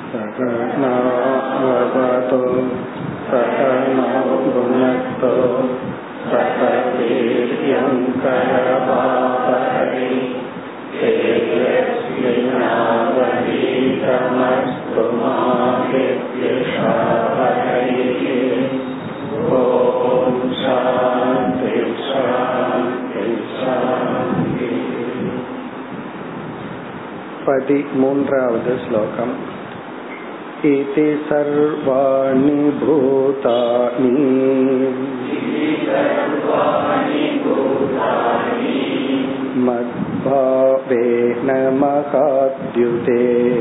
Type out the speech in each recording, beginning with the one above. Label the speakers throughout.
Speaker 1: सकनावतु सकनो भुनक्तो सक वीर्यङ्करभावहै तेजस्विनावधीतमस्तु मा विद्विषावहै ॐ शान्ति शान्ति शान्ति பதிமூன்றாவது ஸ்லோகம் इति सर्वाणि भूतानि मद्भावेन महाद्युते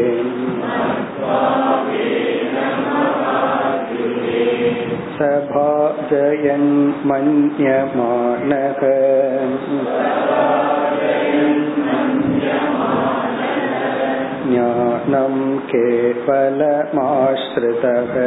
Speaker 1: सभाजयन्मन्यमानः ज्ञानं केवलमाश्रितः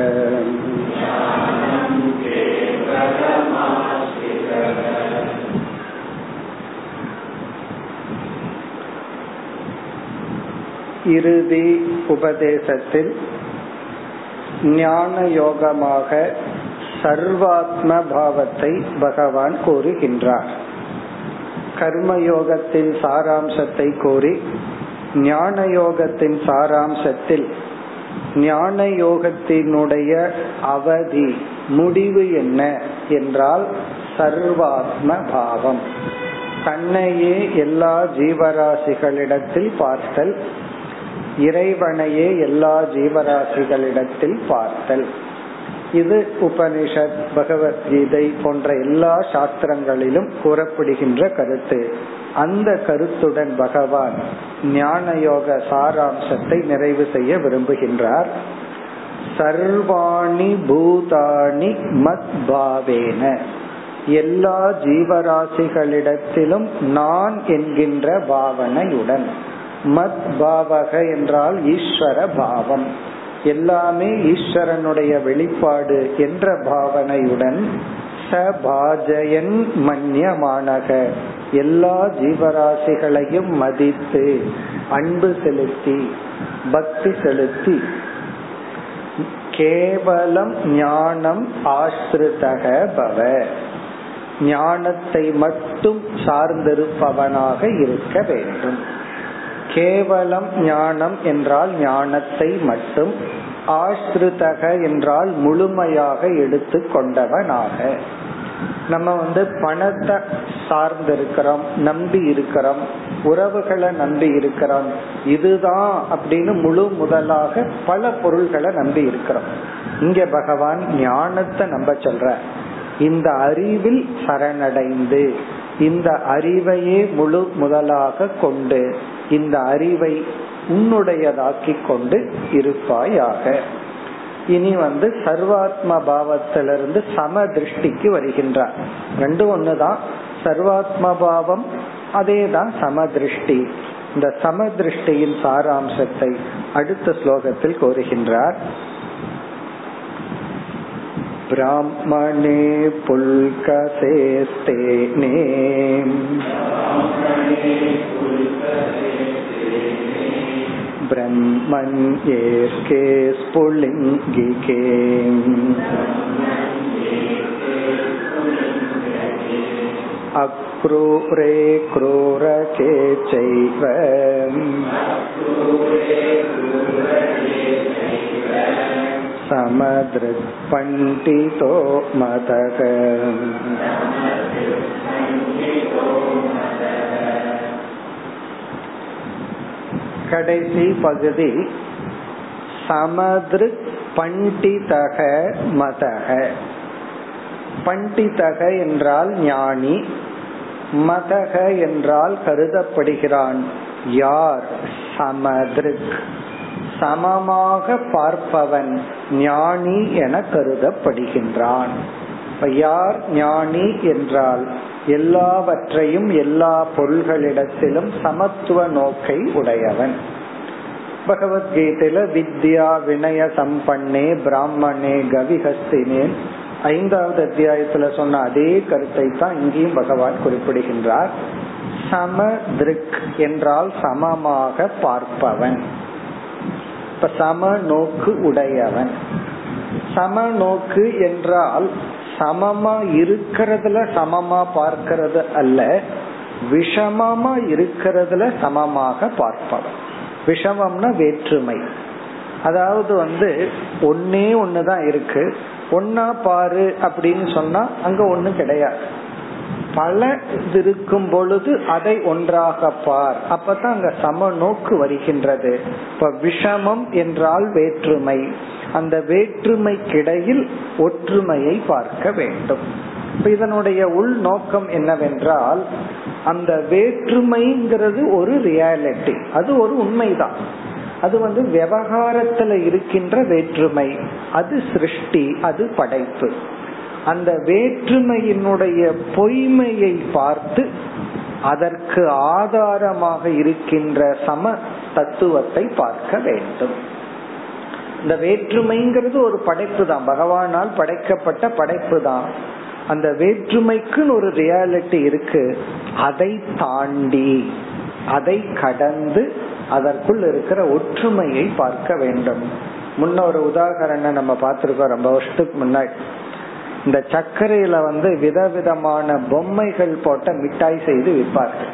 Speaker 1: இறுதி உபதேசத்தில் ஞான யோகமாக சர்வாத்ம பாவத்தை பகவான் கூறுகின்றார் கர்மயோகத்தின் சாராம்சத்தை கூறி ஞான யோகத்தின் சாராம்சத்தில் ஞான யோகத்தினுடைய அவதி முடிவு என்ன என்றால் சர்வாத்ம பாவம் தன்னையே எல்லா ஜீவராசிகளிடத்தில் பார்த்தல் இறைவனையே எல்லா ஜீவராசிகளிடத்தில் பார்த்தல் இது உபனிஷத் பகவத்கீதை போன்ற எல்லா சாஸ்திரங்களிலும் கூறப்படுகின்ற கருத்து அந்த கருத்துடன் பகவான் ஞான யோக சாராம்சத்தை நிறைவு செய்ய விரும்புகின்றார் சர்வாணி பூதாணி மத் பாவேன எல்லா ஜீவராசிகளிடத்திலும் நான் என்கின்ற பாவனையுடன் மத் பாவக என்றால் ஈஸ்வர பாவம் எல்லாமே ஈஸ்வரனுடைய வெளிப்பாடு என்ற பாவனையுடன் சபாஜயன் மன்யமானக எல்லா ஜீவராசிகளையும் மதித்து அன்பு செலுத்தி பக்தி செலுத்தி கேவலம் ஞானம் ஆசிரிதக பவ ஞானத்தை மட்டும் சார்ந்திருப்பவனாக இருக்க வேண்டும் கேவலம் ஞானம் என்றால் ஞானத்தை மட்டும் ஆஸ்ருதக என்றால் முழுமையாக எடுத்து கொண்டவனாக நம்ம வந்து பணத்தை சார்ந்து இருக்கிறோம் நம்பி இருக்கிறோம் உறவுகளை நம்பி இருக்கிறோம் இதுதான் அப்படின்னு முழு முதலாக பல பொருள்களை நம்பி இருக்கிறோம் இங்க பகவான் ஞானத்தை நம்ப சொல்ற இந்த அறிவில் சரணடைந்து இந்த அறிவையே முழு முதலாக கொண்டு இந்த அறிவை உன்னுடையதாக்கி கொண்டு இருப்பாயாக இனி வந்து சர்வாத்ம பாவத்திலிருந்து சம திருஷ்டிக்கு வருகின்றார் ரெண்டும் ஒண்ணுதான் சர்வாத்ம பாவம் அதே தான் சம திருஷ்டி இந்த சம திருஷ்டியின் சாராம்சத்தை அடுத்த ஸ்லோகத்தில் கோருகின்றார் ब्राह्मणे पुल्कसेस्तेने ब्रह्मण्येर्के स्फुलिङ्गिके अक्रूरे क्रूरके चैव समदृक्पण्डितो मतः கடைசி பகுதி சமதிரு பண்டிதக மதக பண்டிதக என்றால் ஞானி மதக என்றால் கருதப்படுகிறான் யார் சமதிருக் சமமாக பார்ப்பவன் ஞானி என கருதப்படுகின்றான் யார் ஞானி என்றால் எல்லாவற்றையும் எல்லா பொருள்களிடத்திலும் சமத்துவ நோக்கை உடையவன் பகவத்கீதையில வித்யா வினய சம்பன்னே பிராமணே கவிஹஸ்தினேன் ஐந்தாவது அத்தியாயத்துல சொன்ன அதே கருத்தை தான் இங்கேயும் பகவான் குறிப்பிடுகின்றார் சம திருக் என்றால் சமமாக பார்ப்பவன் இப்ப சம நோக்கு உடையவன் சம நோக்கு என்றால் சமமா இருக்கிறதுல சமமா பார்க்கிறது அல்ல விஷமமா இருக்கிறதுல சமமாக பார்ப்பவன் விஷமம்னா வேற்றுமை அதாவது வந்து ஒன்னே ஒண்ணுதான் இருக்கு ஒன்னா பாரு அப்படின்னு சொன்னா அங்க ஒண்ணு கிடையாது பல இருக்கும் பொழுது அதை ஒன்றாக பார் அப்பதான் அங்க சம நோக்கு வருகின்றது இப்ப விஷமம் என்றால் வேற்றுமை அந்த வேற்றுமைக்கிடையில் ஒற்றுமையை பார்க்க வேண்டும் இப்ப இதனுடைய உள் நோக்கம் என்னவென்றால் அந்த வேற்றுமைங்கிறது ஒரு ரியாலிட்டி அது ஒரு உண்மைதான் அது வந்து விவகாரத்துல இருக்கின்ற வேற்றுமை அது சிருஷ்டி அது படைப்பு அந்த வேற்றுமையினுடைய பொய்மையை பார்த்து அதற்கு ஆதாரமாக இருக்கின்ற சம தத்துவத்தை பார்க்க வேண்டும் இந்த வேற்றுமைங்கிறது ஒரு படைப்பு தான் பகவானால் படைக்கப்பட்ட படைப்பு தான் அந்த வேற்றுமைக்குன்னு ஒரு ரியாலிட்டி இருக்கு அதை தாண்டி அதை கடந்து அதற்குள் இருக்கிற ஒற்றுமையை பார்க்க வேண்டும் முன்ன ஒரு உதாகரணம் நம்ம பார்த்திருக்கோம் ரொம்ப வருஷத்துக்கு முன்னாடி இந்த சர்க்கரையில வந்து விதவிதமான பொம்மைகள் போட்ட மிட்டாய் செய்து விற்பார்கள்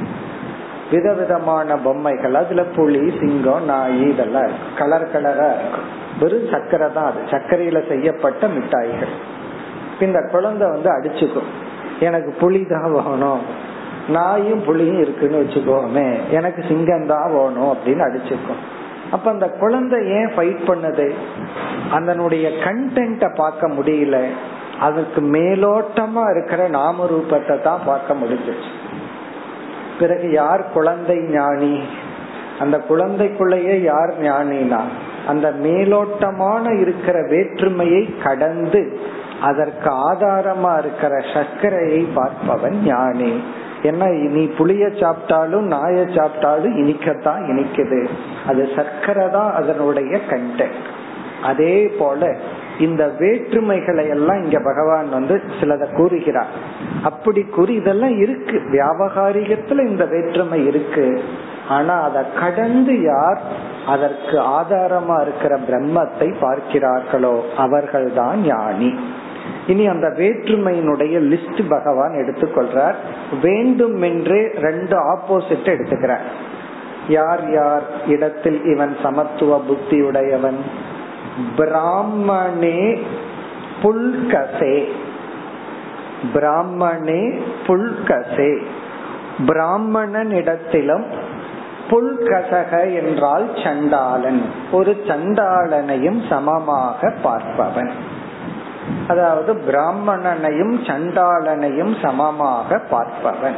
Speaker 1: விதவிதமான பொம்மைகள் அதுல புலி சிங்கம் நாய் இதெல்லாம் இருக்கும் கலர் கலரா இருக்கும் வெறும் சர்க்கரை தான் அது சர்க்கரையில செய்யப்பட்ட மிட்டாய்கள் இந்த குழந்தை வந்து அடிச்சுக்கும் எனக்கு புலி தான் வேணும் நாயும் புலியும் இருக்குன்னு வச்சுக்கோமே எனக்கு சிங்கம் தான் வேணும் அப்படின்னு அடிச்சுக்கும் அப்ப அந்த குழந்தை ஏன் ஃபைட் பண்ணுது அதனுடைய கண்டென்ட பார்க்க முடியல அதுக்கு மேலோட்டமா இருக்கிற நாம ரூபத்தை தான் பார்க்க முடிஞ்சிச்சு பிறகு யார் குழந்தை ஞானி அந்த குழந்தைக்குள்ளேயே யார் ஞானினா அந்த மேலோட்டமான இருக்கிற வேற்றுமையை கடந்து அதற்கு ஆதாரமா இருக்கிற சர்க்கரையை பார்ப்பவன் ஞானி என்ன நீ புளிய சாப்பிட்டாலும் நாய சாப்பிட்டாலும் இனிக்கத்தான் இனிக்குது அது சர்க்கரை தான் அதனுடைய கண்டென்ட் அதே போல இந்த வேற்றுமைகளை எல்லாம் இங்க பகவான் வந்து சிலத கூறுகிறார் அப்படி கூறி இதெல்லாம் இருக்கு வியாபகாரிகத்துல இந்த வேற்றுமை இருக்கு ஆனா அதை கடந்து யார் அதற்கு ஆதாரமா இருக்கிற பிரம்மத்தை பார்க்கிறார்களோ அவர்கள்தான் ஞானி இனி அந்த வேற்றுமையினுடைய லிஸ்ட் பகவான் எடுத்துக்கொள்றார் வேண்டும் என்றே ரெண்டு ஆப்போசிட் எடுத்துக்கிறார் யார் யார் இடத்தில் இவன் சமத்துவ புத்தியுடையவன் பிராமணே புல்கசே பிராமணே புல்கசே பிராமணன் இடத்திலும் புல்கசக என்றால் சண்டாளன் ஒரு சண்டாளனையும் சமமாக பார்ப்பவன் அதாவது பிராமணனையும் சண்டாளனையும் சமமாக பார்ப்பவன்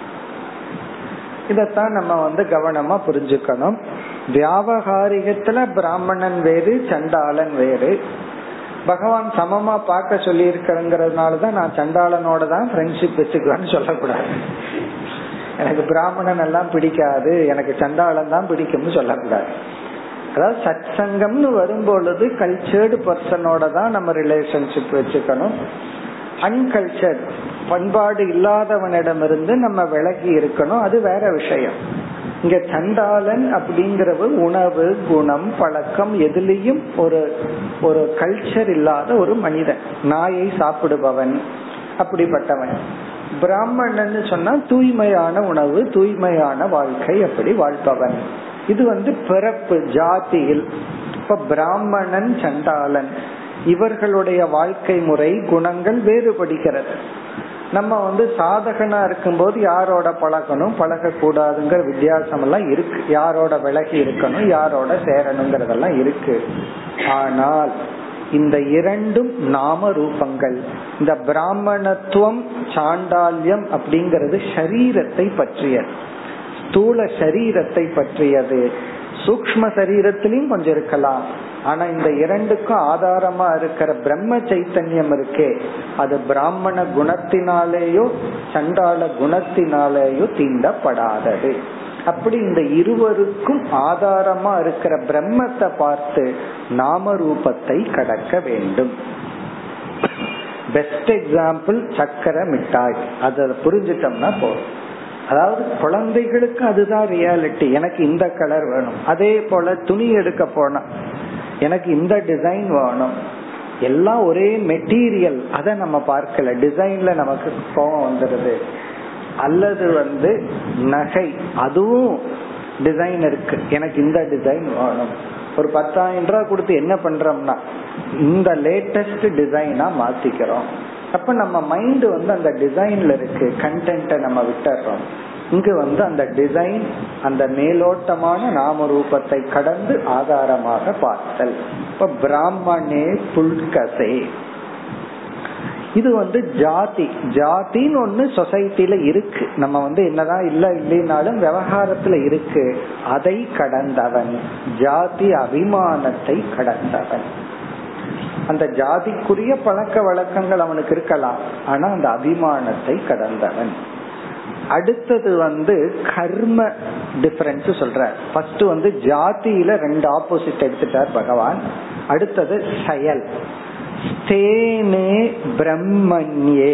Speaker 1: இதத்தான் நம்ம வந்து கவனமா புரிஞ்சுக்கணும் வியாபகாரிகத்துல பிராமணன் வேறு சண்டாளன் வேறு பகவான் சமமா பார்க்க சொல்லி இருக்கிறங்கிறதுனாலதான் நான் சண்டாளனோட தான் ஃப்ரெண்ட்ஷிப் வச்சுக்குவேன்னு சொல்லக்கூடாது எனக்கு பிராமணன் எல்லாம் பிடிக்காது எனக்கு சண்டாளன் தான் பிடிக்கும்னு சொல்லக்கூடாது அதாவது சத் சங்கம்னு வரும்பொழுது கல்ச்சர்டு பர்சனோட தான் நம்ம ரிலேஷன்ஷிப் வச்சுக்கணும் அன்கல்ச்சர்ட் பண்பாடு இல்லாதவனிடமிருந்து நம்ம விலகி இருக்கணும் அது வேற விஷயம் இங்க சண்டாளன் அப்படிங்கறது உணவு குணம் பழக்கம் எதுலயும் ஒரு ஒரு கல்ச்சர் இல்லாத ஒரு மனிதன் நாயை சாப்பிடுபவன் அப்படிப்பட்டவன் பிராமணன் சொன்னா தூய்மையான உணவு தூய்மையான வாழ்க்கை அப்படி வாழ்பவன் இது வந்து பிறப்பு ஜாதியில் இப்ப பிராமணன் சண்டாளன் இவர்களுடைய வாழ்க்கை முறை குணங்கள் வேறுபடுகிறது நம்ம வந்து சாதகனா இருக்கும்போது யாரோட பழகணும் பழக கூடாதுங்கிற வித்தியாசம் எல்லாம் இருக்கு யாரோட விலகி இருக்கணும் யாரோட சேரணுங்கிறதெல்லாம் இருக்கு ஆனால் இந்த இரண்டும் நாம ரூபங்கள் இந்த பிராமணத்துவம் சாண்டால்யம் அப்படிங்கிறது சரீரத்தை பற்றியது ஸ்தூல சரீரத்தை பற்றியது சூக்ம சரீரத்திலையும் கொஞ்சம் இருக்கலாம் ஆனா இந்த இரண்டுக்கும் ஆதாரமா இருக்கிற பிரம்ம சைத்தன்யம் இருக்கே அது பிராமண குணத்தினாலேயோ சண்டாள குணத்தினாலேயோ தீண்டப்படாதது அப்படி இந்த இருவருக்கும் ஆதாரமா இருக்கிற பிரம்மத்தை பார்த்து நாம ரூபத்தை கடக்க வேண்டும் பெஸ்ட் எக்ஸாம்பிள் சக்கர மிட்டாய் அதை புரிஞ்சிட்டோம்னா போதும் அதாவது குழந்தைகளுக்கு அதுதான் ரியாலிட்டி எனக்கு இந்த கலர் வேணும் அதே போல துணி எடுக்க போனா எனக்கு இந்த டிசைன் வேணும் எல்லாம் ஒரே மெட்டீரியல் அதை நம்ம பார்க்கல டிசைன்ல நமக்கு கோபம் வந்துடுது அல்லது வந்து நகை அதுவும் டிசைன் இருக்கு எனக்கு இந்த டிசைன் வேணும் ஒரு பத்தாயிரம் ரூபாய் கொடுத்து என்ன பண்றோம்னா இந்த லேட்டஸ்ட் டிசைனா மாத்திக்கிறோம் அப்ப நம்ம மைண்ட் வந்து அந்த டிசைன்ல இருக்கு கண்டென்ட்டை நம்ம விட்டுறோம் இங்கு வந்து அந்த டிசைன் அந்த மேலோட்டமான நாம ரூபத்தை கடந்து ஆதாரமாக பார்த்தல் இப்ப பிராமணே புல்கசே இது வந்து ஜாதி ஜாதின்னு ஒண்ணு சொசைட்டில இருக்கு நம்ம வந்து என்னதான் இல்ல இல்லைனாலும் விவகாரத்துல இருக்கு அதை கடந்தவன் ஜாதி அபிமானத்தை கடந்தவன் அந்த ஜாதிக்குரிய பழக்க வழக்கங்கள் அவனுக்கு இருக்கலாம் ஆனா அந்த அபிமானத்தை கடந்தவன் அடுத்தது வந்து கர்ம டிஃபரன்ஸ் சொல்ற ஃபர்ஸ்ட் வந்து ஜாதியில ரெண்டு ஆப்போசிட் எடுத்துட்டார் பகவான் அடுத்தது செயல் ஸ்தேனே பிரம்மன்யே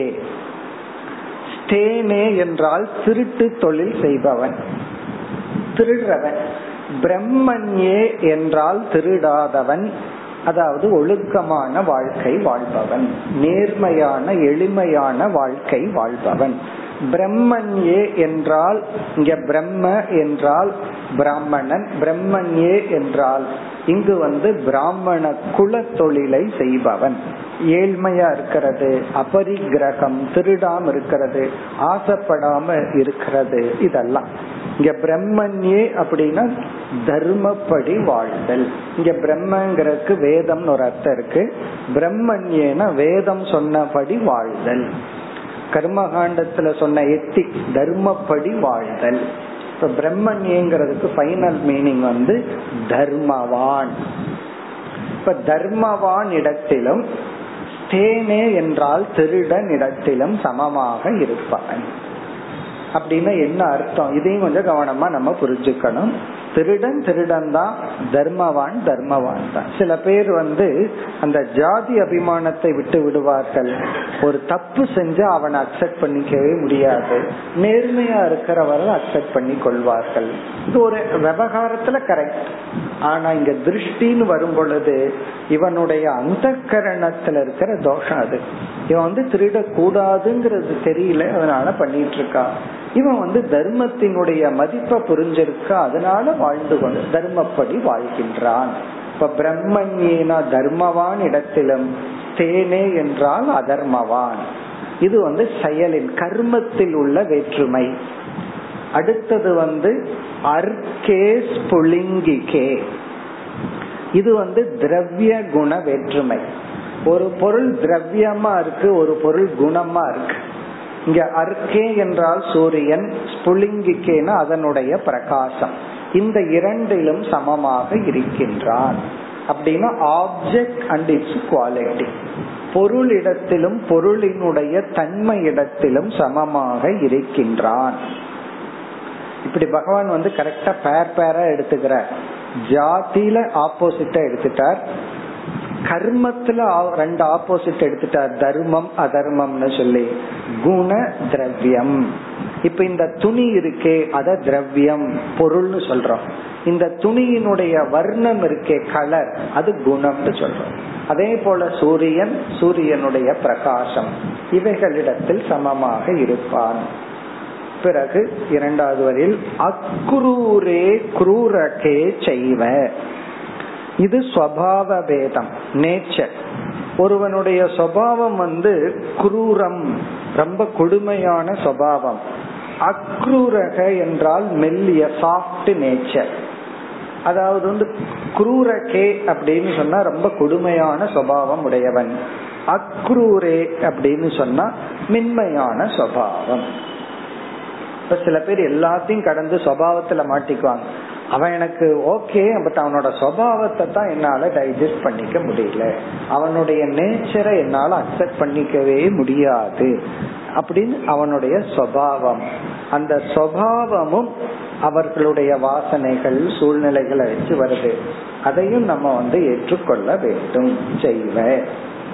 Speaker 1: ஸ்தேனே என்றால் திருட்டு தொழில் செய்பவன் திருடுறவன் பிரம்மன்யே என்றால் திருடாதவன் அதாவது ஒழுக்கமான வாழ்க்கை வாழ்பவன் நேர்மையான எளிமையான வாழ்க்கை வாழ்பவன் பிரம்மன்யே என்றால் இங்க பிரம்ம என்றால் பிராமணன் பிரம்மன்யே என்றால் இங்கு வந்து பிராமண குல தொழிலை செய்பவன் ஏழ்மையா இருக்கிறது அபரிகிரகம் திருடாம இருக்கிறது ஆசைப்படாம இருக்கிறது இதெல்லாம் இங்க பிரம்மன்யே அப்படின்னா தர்மப்படி வாழ்தல் இங்க பிரம்மங்கிறதுக்கு வேதம்னு ஒரு அர்த்தம் இருக்கு பிரம்மன்யேனா வேதம் சொன்னபடி வாழ்தல் கர்மகாண்டத்துல சொன்ன எத்தி தர்மப்படி வாழ்தல் இப்ப பிரம்மன்யங்கிறதுக்கு ஃபைனல் மீனிங் வந்து தர்மவான் இப்ப தர்மவான் இடத்திலும் தேனே என்றால் திருடன் இடத்திலும் சமமாக இருப்பவன் அப்படின்னா என்ன அர்த்தம் இதையும் கொஞ்சம் கவனமா நம்ம புரிஞ்சுக்கணும் திருடன் திருடன் தான் தர்மவான் தர்மவான் தான் சில பேர் வந்து அந்த ஜாதி அபிமானத்தை விட்டு விடுவார்கள் ஒரு தப்பு செஞ்சா அவனை அக்செப்ட் பண்ணிக்கவே முடியாது நேர்மையா இருக்கிறவரை அக்செப்ட் பண்ணி கொள்வார்கள் இது ஒரு விவகாரத்துல கரெக்ட் ஆனா இங்க திருஷ்டின்னு வரும் பொழுது இவனுடைய அந்த கரணத்துல இருக்கிற தோஷம் அது இவன் வந்து திருடக்கூடாதுங்கிறது தெரியல அதனால பண்ணிட்டு இருக்கான் இவன் வந்து தர்மத்தினுடைய மதிப்பை புரிஞ்சிருக்க அதனால வாழ்ந்து கொண்டு தர்மப்படி வாழ்கின்றான் இப்ப பிரம்மண்யேனா தர்மவான் இடத்திலும் தேனே என்றால் அதர்மவான் இது வந்து செயலின் கர்மத்தில் உள்ள வேற்றுமை அடுத்தது வந்து அர்க்கே ஸ்புலிங்கிகே இது வந்து திரவிய குண வேற்றுமை ஒரு பொருள் திரவியமா இருக்கு ஒரு பொருள் குணமா இருக்கு இங்க அர்க்கே என்றால் சூரியன் ஸ்புலிங்கிக்கேன அதனுடைய பிரகாசம் இந்த இரண்டிலும் சமமாக இருக்கின்றான் அப்படின்னா ஆப்ஜெக்ட் அண்ட் இட்ஸ் குவாலிட்டி பொருளிடத்திலும் பொருளினுடைய தன்மை இடத்திலும் சமமாக இருக்கின்றான் இப்படி பகவான் வந்து கரெக்டா பேர் பேரா எடுத்துக்கிறார் ஜாதியில ஆப்போசிட்டா எடுத்துட்டார் கர்மத்துல ரெண்டு ஆப்போசிட் எடுத்துட்டார் தர்மம் அதர்மம்னு சொல்லி குண திரவியம் இப்ப இந்த துணி இருக்கே அத திரவியம் பொருள்னு சொல்றோம் இந்த துணியினுடைய வர்ணம் இருக்கே கலர் அது குணம்னு சொல்றோம் அதே போல சூரியன் சூரியனுடைய பிரகாசம் இவைகளிடத்தில் சமமாக இருப்பான் பிறகு இரண்டாவது வரையில் அக்ரூரே குரூரகே செய்வ இது ஸ்வபாவ பேதம் நேச்சர் ஒருவனுடைய சுவாவம் வந்து குரூரம் ரொம்ப கொடுமையான சுவாவம் அக்ரூரக என்றால் மெல்லிய சாஃப்ட் நேச்சர் அதாவது வந்து குரூரகே அப்படின்னு சொன்னா ரொம்ப கொடுமையான சுவாவம் உடையவன் அக்ரூரே அப்படின்னு சொன்னா மென்மையான சுவாவம் இப்ப சில பேர் எல்லாத்தையும் கடந்து சுவாவத்துல மாட்டிக்குவாங்க அவன் எனக்கு ஓகே பட் அவனோட சுவாவத்தை தான் என்னால டைஜஸ்ட் பண்ணிக்க முடியல அவனுடைய நேச்சரை என்னால அக்செப்ட் பண்ணிக்கவே முடியாது அப்படின்னு அவனுடைய சுவாவம் அந்த சுவாவமும் அவர்களுடைய வாசனைகள் சூழ்நிலைகளை வச்சு வருது அதையும் நம்ம வந்து ஏற்றுக்கொள்ள வேண்டும் செய்வ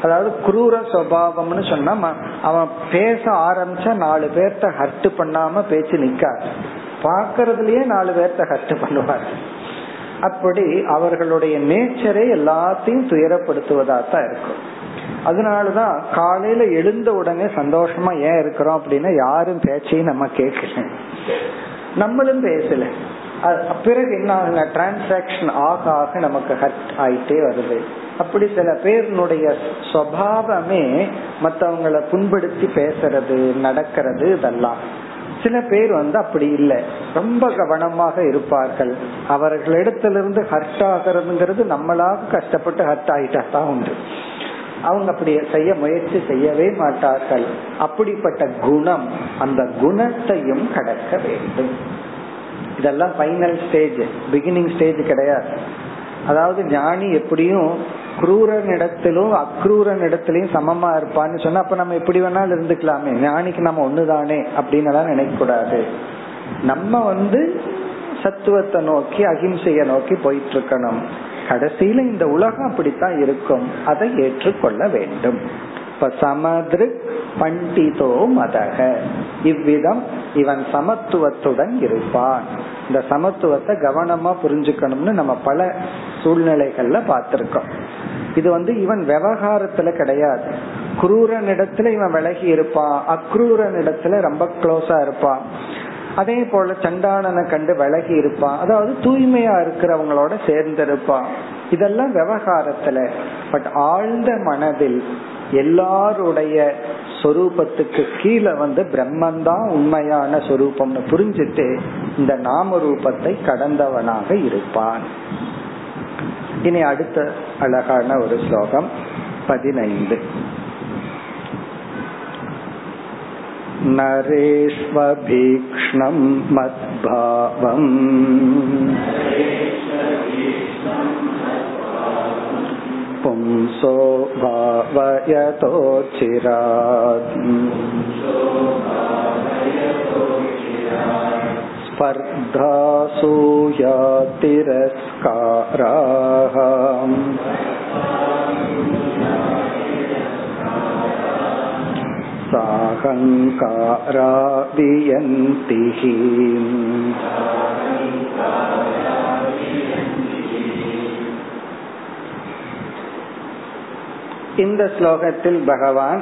Speaker 1: அதாவது குரூர சுவாவம்னு சொன்னா அவன் பேச ஆரம்பிச்சா நாலு பேர்த்த ஹர்ட் பண்ணாம பேச்சு நிக்காது பாக்குறதுலயே நாலு பேர்த்த ஹர்ட் பண்ணுவார் அப்படி அவர்களுடைய நேச்சரே எல்லாத்தையும் துயரப்படுத்துவதா தான் இருக்கும் அதனாலதான் காலையில எழுந்த உடனே சந்தோஷமா ஏன் இருக்கிறோம் அப்படின்னா யாரும் பேச்சையும் நம்ம கேட்கல நம்மளும் பேசல பிறகு என்ன ஆகுங்க டிரான்சாக்சன் ஆக ஆக நமக்கு ஹர்ட் ஆயிட்டே வருது அப்படி சில பேருனுடைய சுவாவமே மற்றவங்களை புண்படுத்தி பேசுறது நடக்கிறது இதெல்லாம் சில பேர் வந்து அப்படி இல்லை ரொம்ப கவனமாக இருப்பார்கள் அவர்களிடத்திலிருந்து ஹர்ட் ஆகிறதுங்கிறது நம்மளாக கஷ்டப்பட்டு ஹர்ட் ஆயிட்டா தான் உண்டு அவங்க அப்படி செய்ய முயற்சி செய்யவே மாட்டார்கள் அப்படிப்பட்ட குணம் அந்த குணத்தையும் கடக்க வேண்டும் இதெல்லாம் ஃபைனல் ஸ்டேஜ் பிகினிங் ஸ்டேஜ் கிடையாது அதாவது ஞானி எப்படியும் குரூரனிடத்திலும் அக்ரூரனிடத்திலையும் சமமா இருப்பான்னு சொன்னா அப்ப நம்ம எப்படி வேணாலும் இருந்துக்கலாமே ஞானிக்கு நம்ம ஒண்ணுதானே அப்படின்னு எல்லாம் நினைக்க கூடாது நம்ம வந்து சத்துவத்தை நோக்கி அகிம்சைய நோக்கி போயிட்டு இருக்கணும் கடைசியில இந்த உலகம் அப்படித்தான் இருக்கும் அதை ஏற்றுக்கொள்ள வேண்டும் இப்ப சமதிரு பண்டிதோ மதக இவ்விதம் இவன் சமத்துவத்துடன் இருப்பான் இந்த சமத்துவத்தை கவனமா புரிஞ்சுக்கணும்னு நம்ம பல சூழ்நிலைகள்ல பார்த்திருக்கோம் இது வந்து இவன் விவகாரத்துல கிடையாது குரூரன் இடத்துல இவன் விலகி இருப்பான் அக்ரூரன் இடத்துல ரொம்ப க்ளோஸா இருப்பான் அதே போல சண்டானனை கண்டு விலகி இருப்பான் அதாவது தூய்மையா இருக்கிறவங்களோட சேர்ந்து இருப்பான் இதெல்லாம் விவகாரத்துல பட் ஆழ்ந்த மனதில் எல்லாருடைய சொரூபத்துக்கு கீழே வந்து பிரம்மன் தான் உண்மையான சொரூபம்னு புரிஞ்சுட்டு இந்த நாம ரூபத்தை கடந்தவனாக இருப்பான் இனி அடுத்த அழகான ஒரு ஸ்லோகம் பதினைந்து नरेष्वभीक्ष्णं मद्भावम् पुंसो भावयतोचिरात् स्पर्धासूयातिरस्काराः साहङ्कारा वियन्तिः இந்த ஸ்லோகத்தில் பகவான்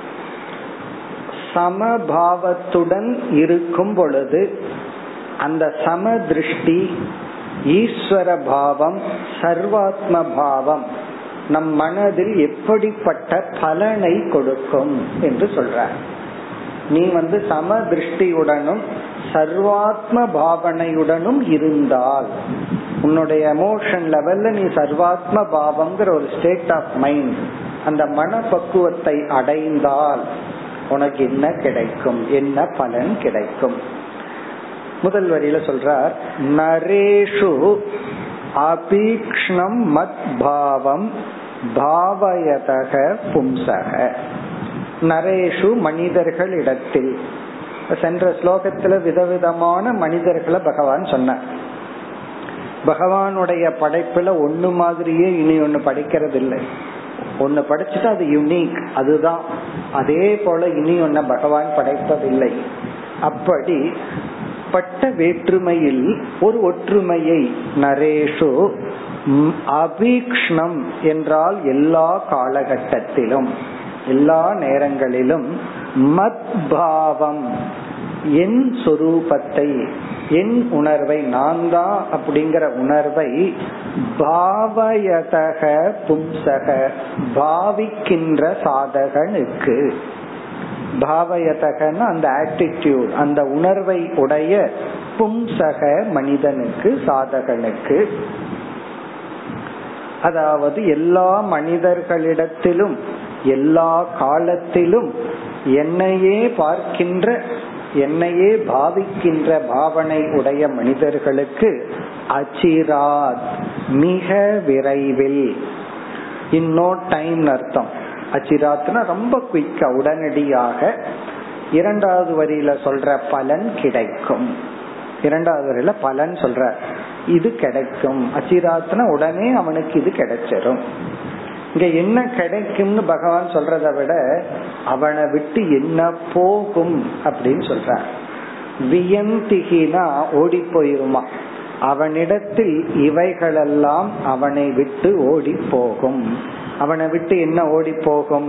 Speaker 1: சமபாவத்துடன் இருக்கும் பொழுது அந்த சம திருஷ்டி ஈஸ்வர பாவம் சர்வாத்ம பாவம் நம் மனதில் எப்படிப்பட்ட பலனை கொடுக்கும் என்று சொல்றார் நீ வந்து சம திருஷ்டியுடனும் சர்வாத்ம பாவனையுடனும் இருந்தால் உன்னுடைய எமோஷன் லெவல்ல நீ சர்வாத்ம பாவம்ங்கிற ஒரு ஸ்டேட் ஆஃப் மைண்ட் அந்த மனப்பக்குவத்தை அடைந்தால் உனக்கு என்ன கிடைக்கும் என்ன பலன் கிடைக்கும் முதல் வரியில சொல்றார் நரேஷு அபீக்ஷ்ணம் மத் பாவம் பாவயதக பும்சக நரேஷு மனிதர்களிடத்தில் சென்ற ஸ்லோகத்துல விதவிதமான மனிதர்களை பகவான் சொன்ன பகவானுடைய படைப்புல ஒண்ணு மாதிரியே இனி ஒண்ணு படிக்கிறது இல்லை ஒன்னு படிச்சுட்டு அது யுனிக் அதுதான் அதே போல இனி ஒன்ன பகவான் படைப்பதில்லை அப்படி பட்ட வேற்றுமையில் ஒரு ஒற்றுமையை நரேஷு அபீக்ஷ்ணம் என்றால் எல்லா காலகட்டத்திலும் எல்லா நேரங்களிலும் மத் பாவம் என் சொரூபத்தை என் உணர்வை நான் தான் அப்படிங்கிற உணர்வை பாவயதக பும்சக பாவிக்கின்ற சாதகனுக்கு பாவயதகன்னு அந்த ஆட்டிடியூட் அந்த உணர்வை உடைய பும்சக மனிதனுக்கு சாதகனுக்கு அதாவது எல்லா மனிதர்களிடத்திலும் எல்லா காலத்திலும் என்னையே பார்க்கின்ற என்னையே பாவிக்கின்ற பாவனை உடைய மனிதர்களுக்கு அச்சிராத் மிக விரைவில் இன்னோ டைம் அர்த்தம் அச்சிராத்னா ரொம்ப குயிக்கா உடனடியாக இரண்டாவது வரியில சொல்ற பலன் கிடைக்கும் இரண்டாவது வரியில பலன் சொல்ற இது கிடைக்கும் அச்சிராத்னா உடனே அவனுக்கு இது கிடைச்சிரும் இங்க என்ன கிடைக்கும்னு பகவான் சொல்றதை விட அவனை விட்டு என்ன போகும் அப்படின்னு சொல்றான் வியந்திகினா ஓடி போயிருமா அவனிடத்தில் இவைகளெல்லாம் அவனை விட்டு ஓடி போகும் அவனை விட்டு என்ன ஓடி போகும்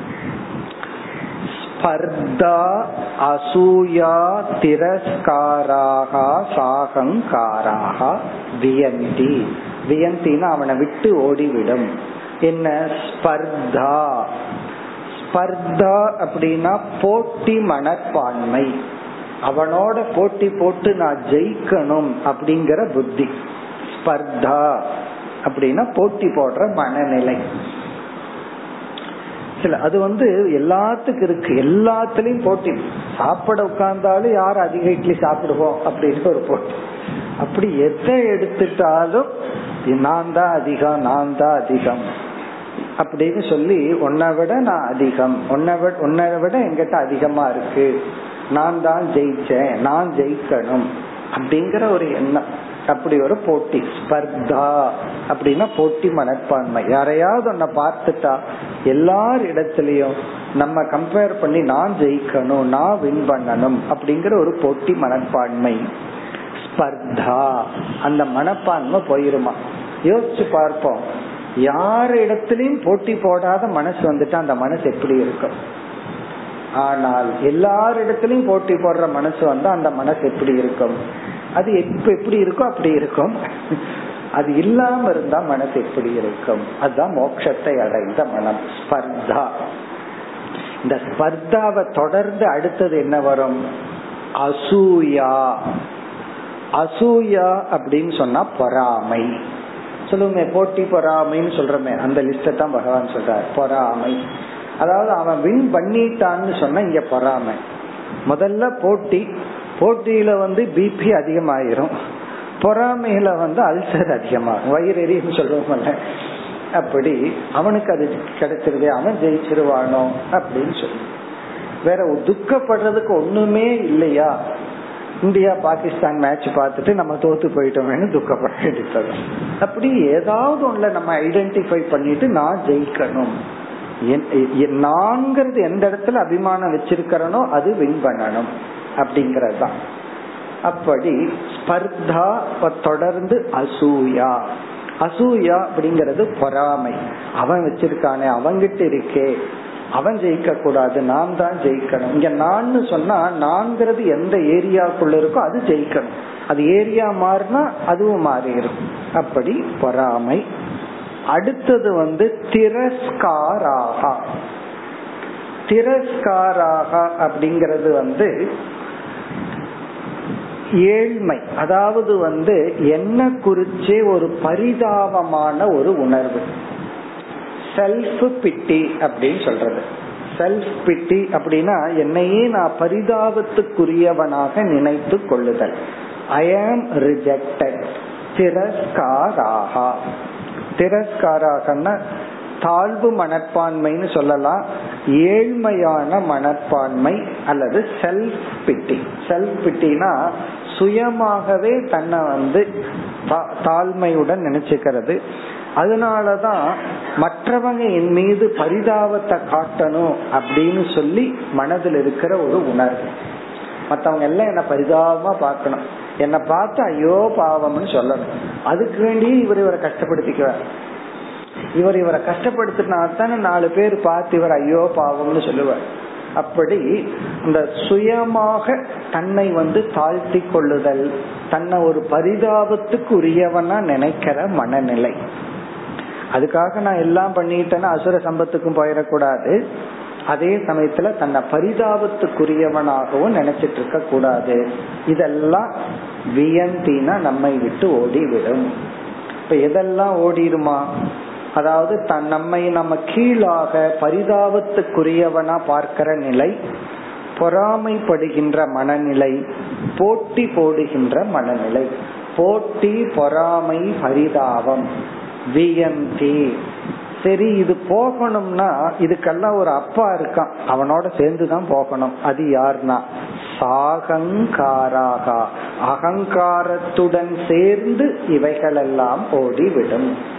Speaker 1: ஸ்பர்தா அசூயா திரஸ்காராக சாகங்காராக வியந்தி வியந்தினா அவனை விட்டு ஓடிவிடும் என்ன ஸ்பர்தா ஸ்பர்தா அப்படின்னா போட்டி மனப்பான்மை அவனோட போட்டி போட்டு நான் ஜெயிக்கணும் அப்படிங்கிற புத்தி ஸ்பர்தா அப்படின்னா போட்டி போடுற மனநிலை சில அது வந்து எல்லாத்துக்கும் இருக்கு எல்லாத்துலயும் போட்டி சாப்பிட உட்கார்ந்தாலும் யார் அதிக இட்லி சாப்பிடுவோம் அப்படின்னு ஒரு போட்டி அப்படி எதை எடுத்துட்டாலும் நான் தான் அதிகம் நான் தான் அதிகம் அப்படின்னு சொல்லி உன்னை விட நான் அதிகம் உன்னை விட உன்னை விட எங்கிட்ட அதிகமா இருக்கு நான் தான் ஜெயிச்சேன் நான் ஜெயிக்கணும் அப்படிங்கிற ஒரு எண்ணம் அப்படி ஒரு போட்டி ஸ்பர்தா அப்படின்னா போட்டி மனப்பான்மை யாரையாவது ஒன்ன பார்த்துட்டா எல்லார் இடத்துலயும் நம்ம கம்பேர் பண்ணி நான் ஜெயிக்கணும் நான் வின் பண்ணணும் அப்படிங்கிற ஒரு போட்டி மனப்பான்மை ஸ்பர்தா அந்த மனப்பான்மை போயிருமா யோசிச்சு பார்ப்போம் யார் இடத்துலயும் போட்டி போடாத மனசு வந்துட்டா அந்த மனசு எப்படி இருக்கும் ஆனால் எல்லாரிடத்திலையும் போட்டி போடுற மனசு வந்தா அந்த மனசு எப்படி இருக்கும் அது எப்ப எப்படி இருக்கோ அப்படி இருக்கும் அது இல்லாம இருந்தா மனசு எப்படி இருக்கும் அதுதான் மோட்சத்தை அடைந்த மனம் ஸ்பர்தா இந்த ஸ்பர்தாவை தொடர்ந்து அடுத்தது என்ன வரும் அசூயா அசூயா அப்படின்னு சொன்னா பொறாமை சொல்லுங்க போட்டி பொறாமைன்னு சொல்றமே அந்த லிஸ்ட தான் பகவான் சொல்றார் பொறாமை அதாவது அவன் வின் பண்ணிட்டான்னு சொன்னா இங்க பொறாமை முதல்ல போட்டி போட்டியில வந்து பிபி அதிகமாயிரும் பொறாமையில வந்து அல்சர் அதிகமாகும் வயிறு எரியும் சொல்லுவோம்ல அப்படி அவனுக்கு அது கிடைச்சிருது அவன் ஜெயிச்சிருவானோ அப்படின்னு சொல்லி வேற துக்கப்படுறதுக்கு ஒண்ணுமே இல்லையா இந்தியா பாகிஸ்தான் மேட்ச் பார்த்துட்டு நம்ம தோத்து போயிட்டோம்னு துக்கப்பட வேண்டியது அப்படி ஏதாவது ஒண்ணுல நம்ம ஐடென்டிஃபை பண்ணிட்டு நான் ஜெயிக்கணும் நான்கிறது எந்த இடத்துல அபிமானம் வச்சிருக்கிறனோ அது வின் பண்ணணும் அப்படிங்கறது தான் அப்படி ஸ்பர்தா தொடர்ந்து அசூயா அசூயா அப்படிங்கறது பொறாமை அவன் வச்சிருக்கானே அவங்கிட்ட இருக்கே அவன் ஜெயிக்க கூடாது நான் தான் ஜெயிக்கணும் இங்க நான் சொன்னா நான்கிறது எந்த ஏரியாக்குள்ள இருக்கோ அது ஜெயிக்கணும் அது ஏரியா மாறினா அதுவும் மாறிடும் அப்படி பொறாமை அடுத்தது வந்து திரஸ்காராகா திரஸ்காராகா அப்படிங்கிறது வந்து ஏழ்மை அதாவது வந்து என்ன குறிச்சே ஒரு பரிதாபமான ஒரு உணர்வு செல்ஃப் பிட்டி அப்படின்னு சொல்றது செல்ஃப் பிட்டி அப்படின்னா என்னையே நான் பரிதாபத்துக்குரியவனாக நினைத்து கொள்ளுதல் ஐ ஆம் ரிஜெக்டட் திரஸ்காராகா திரஸ்காராகன்னா தாழ்வு மனப்பான்மைன்னு சொல்லலாம் ஏழ்மையான மனப்பான்மை அல்லது செல்ஃப் பிட்டி செல்ஃப் பிட்டினா சுயமாகவே தன்னை வந்து தாழ்மையுடன் நினைச்சுக்கிறது அதனாலதான் மற்றவங்க என் மீது பரிதாபத்தை காட்டணும் அப்படின்னு சொல்லி மனதில் இருக்கிற ஒரு உணர்வு மத்தவங்க எல்லாம் என்ன பரிதாபமா பார்க்கணும் என்ன பார்த்து ஐயோ பாவம்னு சொல்லணும் அதுக்கு வேண்டி இவர் இவரை கஷ்டப்படுத்திக்குவார் இவர் இவரை கஷ்டப்படுத்தினா தானே நாலு பேர் பார்த்து இவர் ஐயோ பாவம்னு சொல்லுவார் அப்படி இந்த சுயமாக தன்னை வந்து தாழ்த்தி கொள்ளுதல் தன்னை ஒரு பரிதாபத்துக்கு உரியவனா நினைக்கிற மனநிலை அதுக்காக நான் எல்லாம் பண்ணிட்டேன்னா அசுர சம்பத்துக்கும் போயிடக்கூடாது அதே சமயத்துல தன்னை பரிதாபத்துக்குரியவனாகவும் நினைச்சிட்டு இருக்க கூடாது இதெல்லாம் வியந்தினா நம்மை விட்டு ஓடி விடும் இப்ப எதெல்லாம் ஓடிடுமா அதாவது தன் நம்மை நம்ம கீழாக பரிதாபத்துக்குரியவனா பார்க்கிற நிலை பொறாமைப்படுகின்ற மனநிலை போட்டி போடுகின்ற மனநிலை போட்டி பொறாமை பரிதாபம் வியந்தி சரி இது போகணும்னா இதுக்கெல்லாம் ஒரு அப்பா இருக்கான் அவனோட சேர்ந்துதான் போகணும் அது யாருன்னா சாகங்காராகா அகங்காரத்துடன் சேர்ந்து இவைகளெல்லாம் ஓடிவிடும்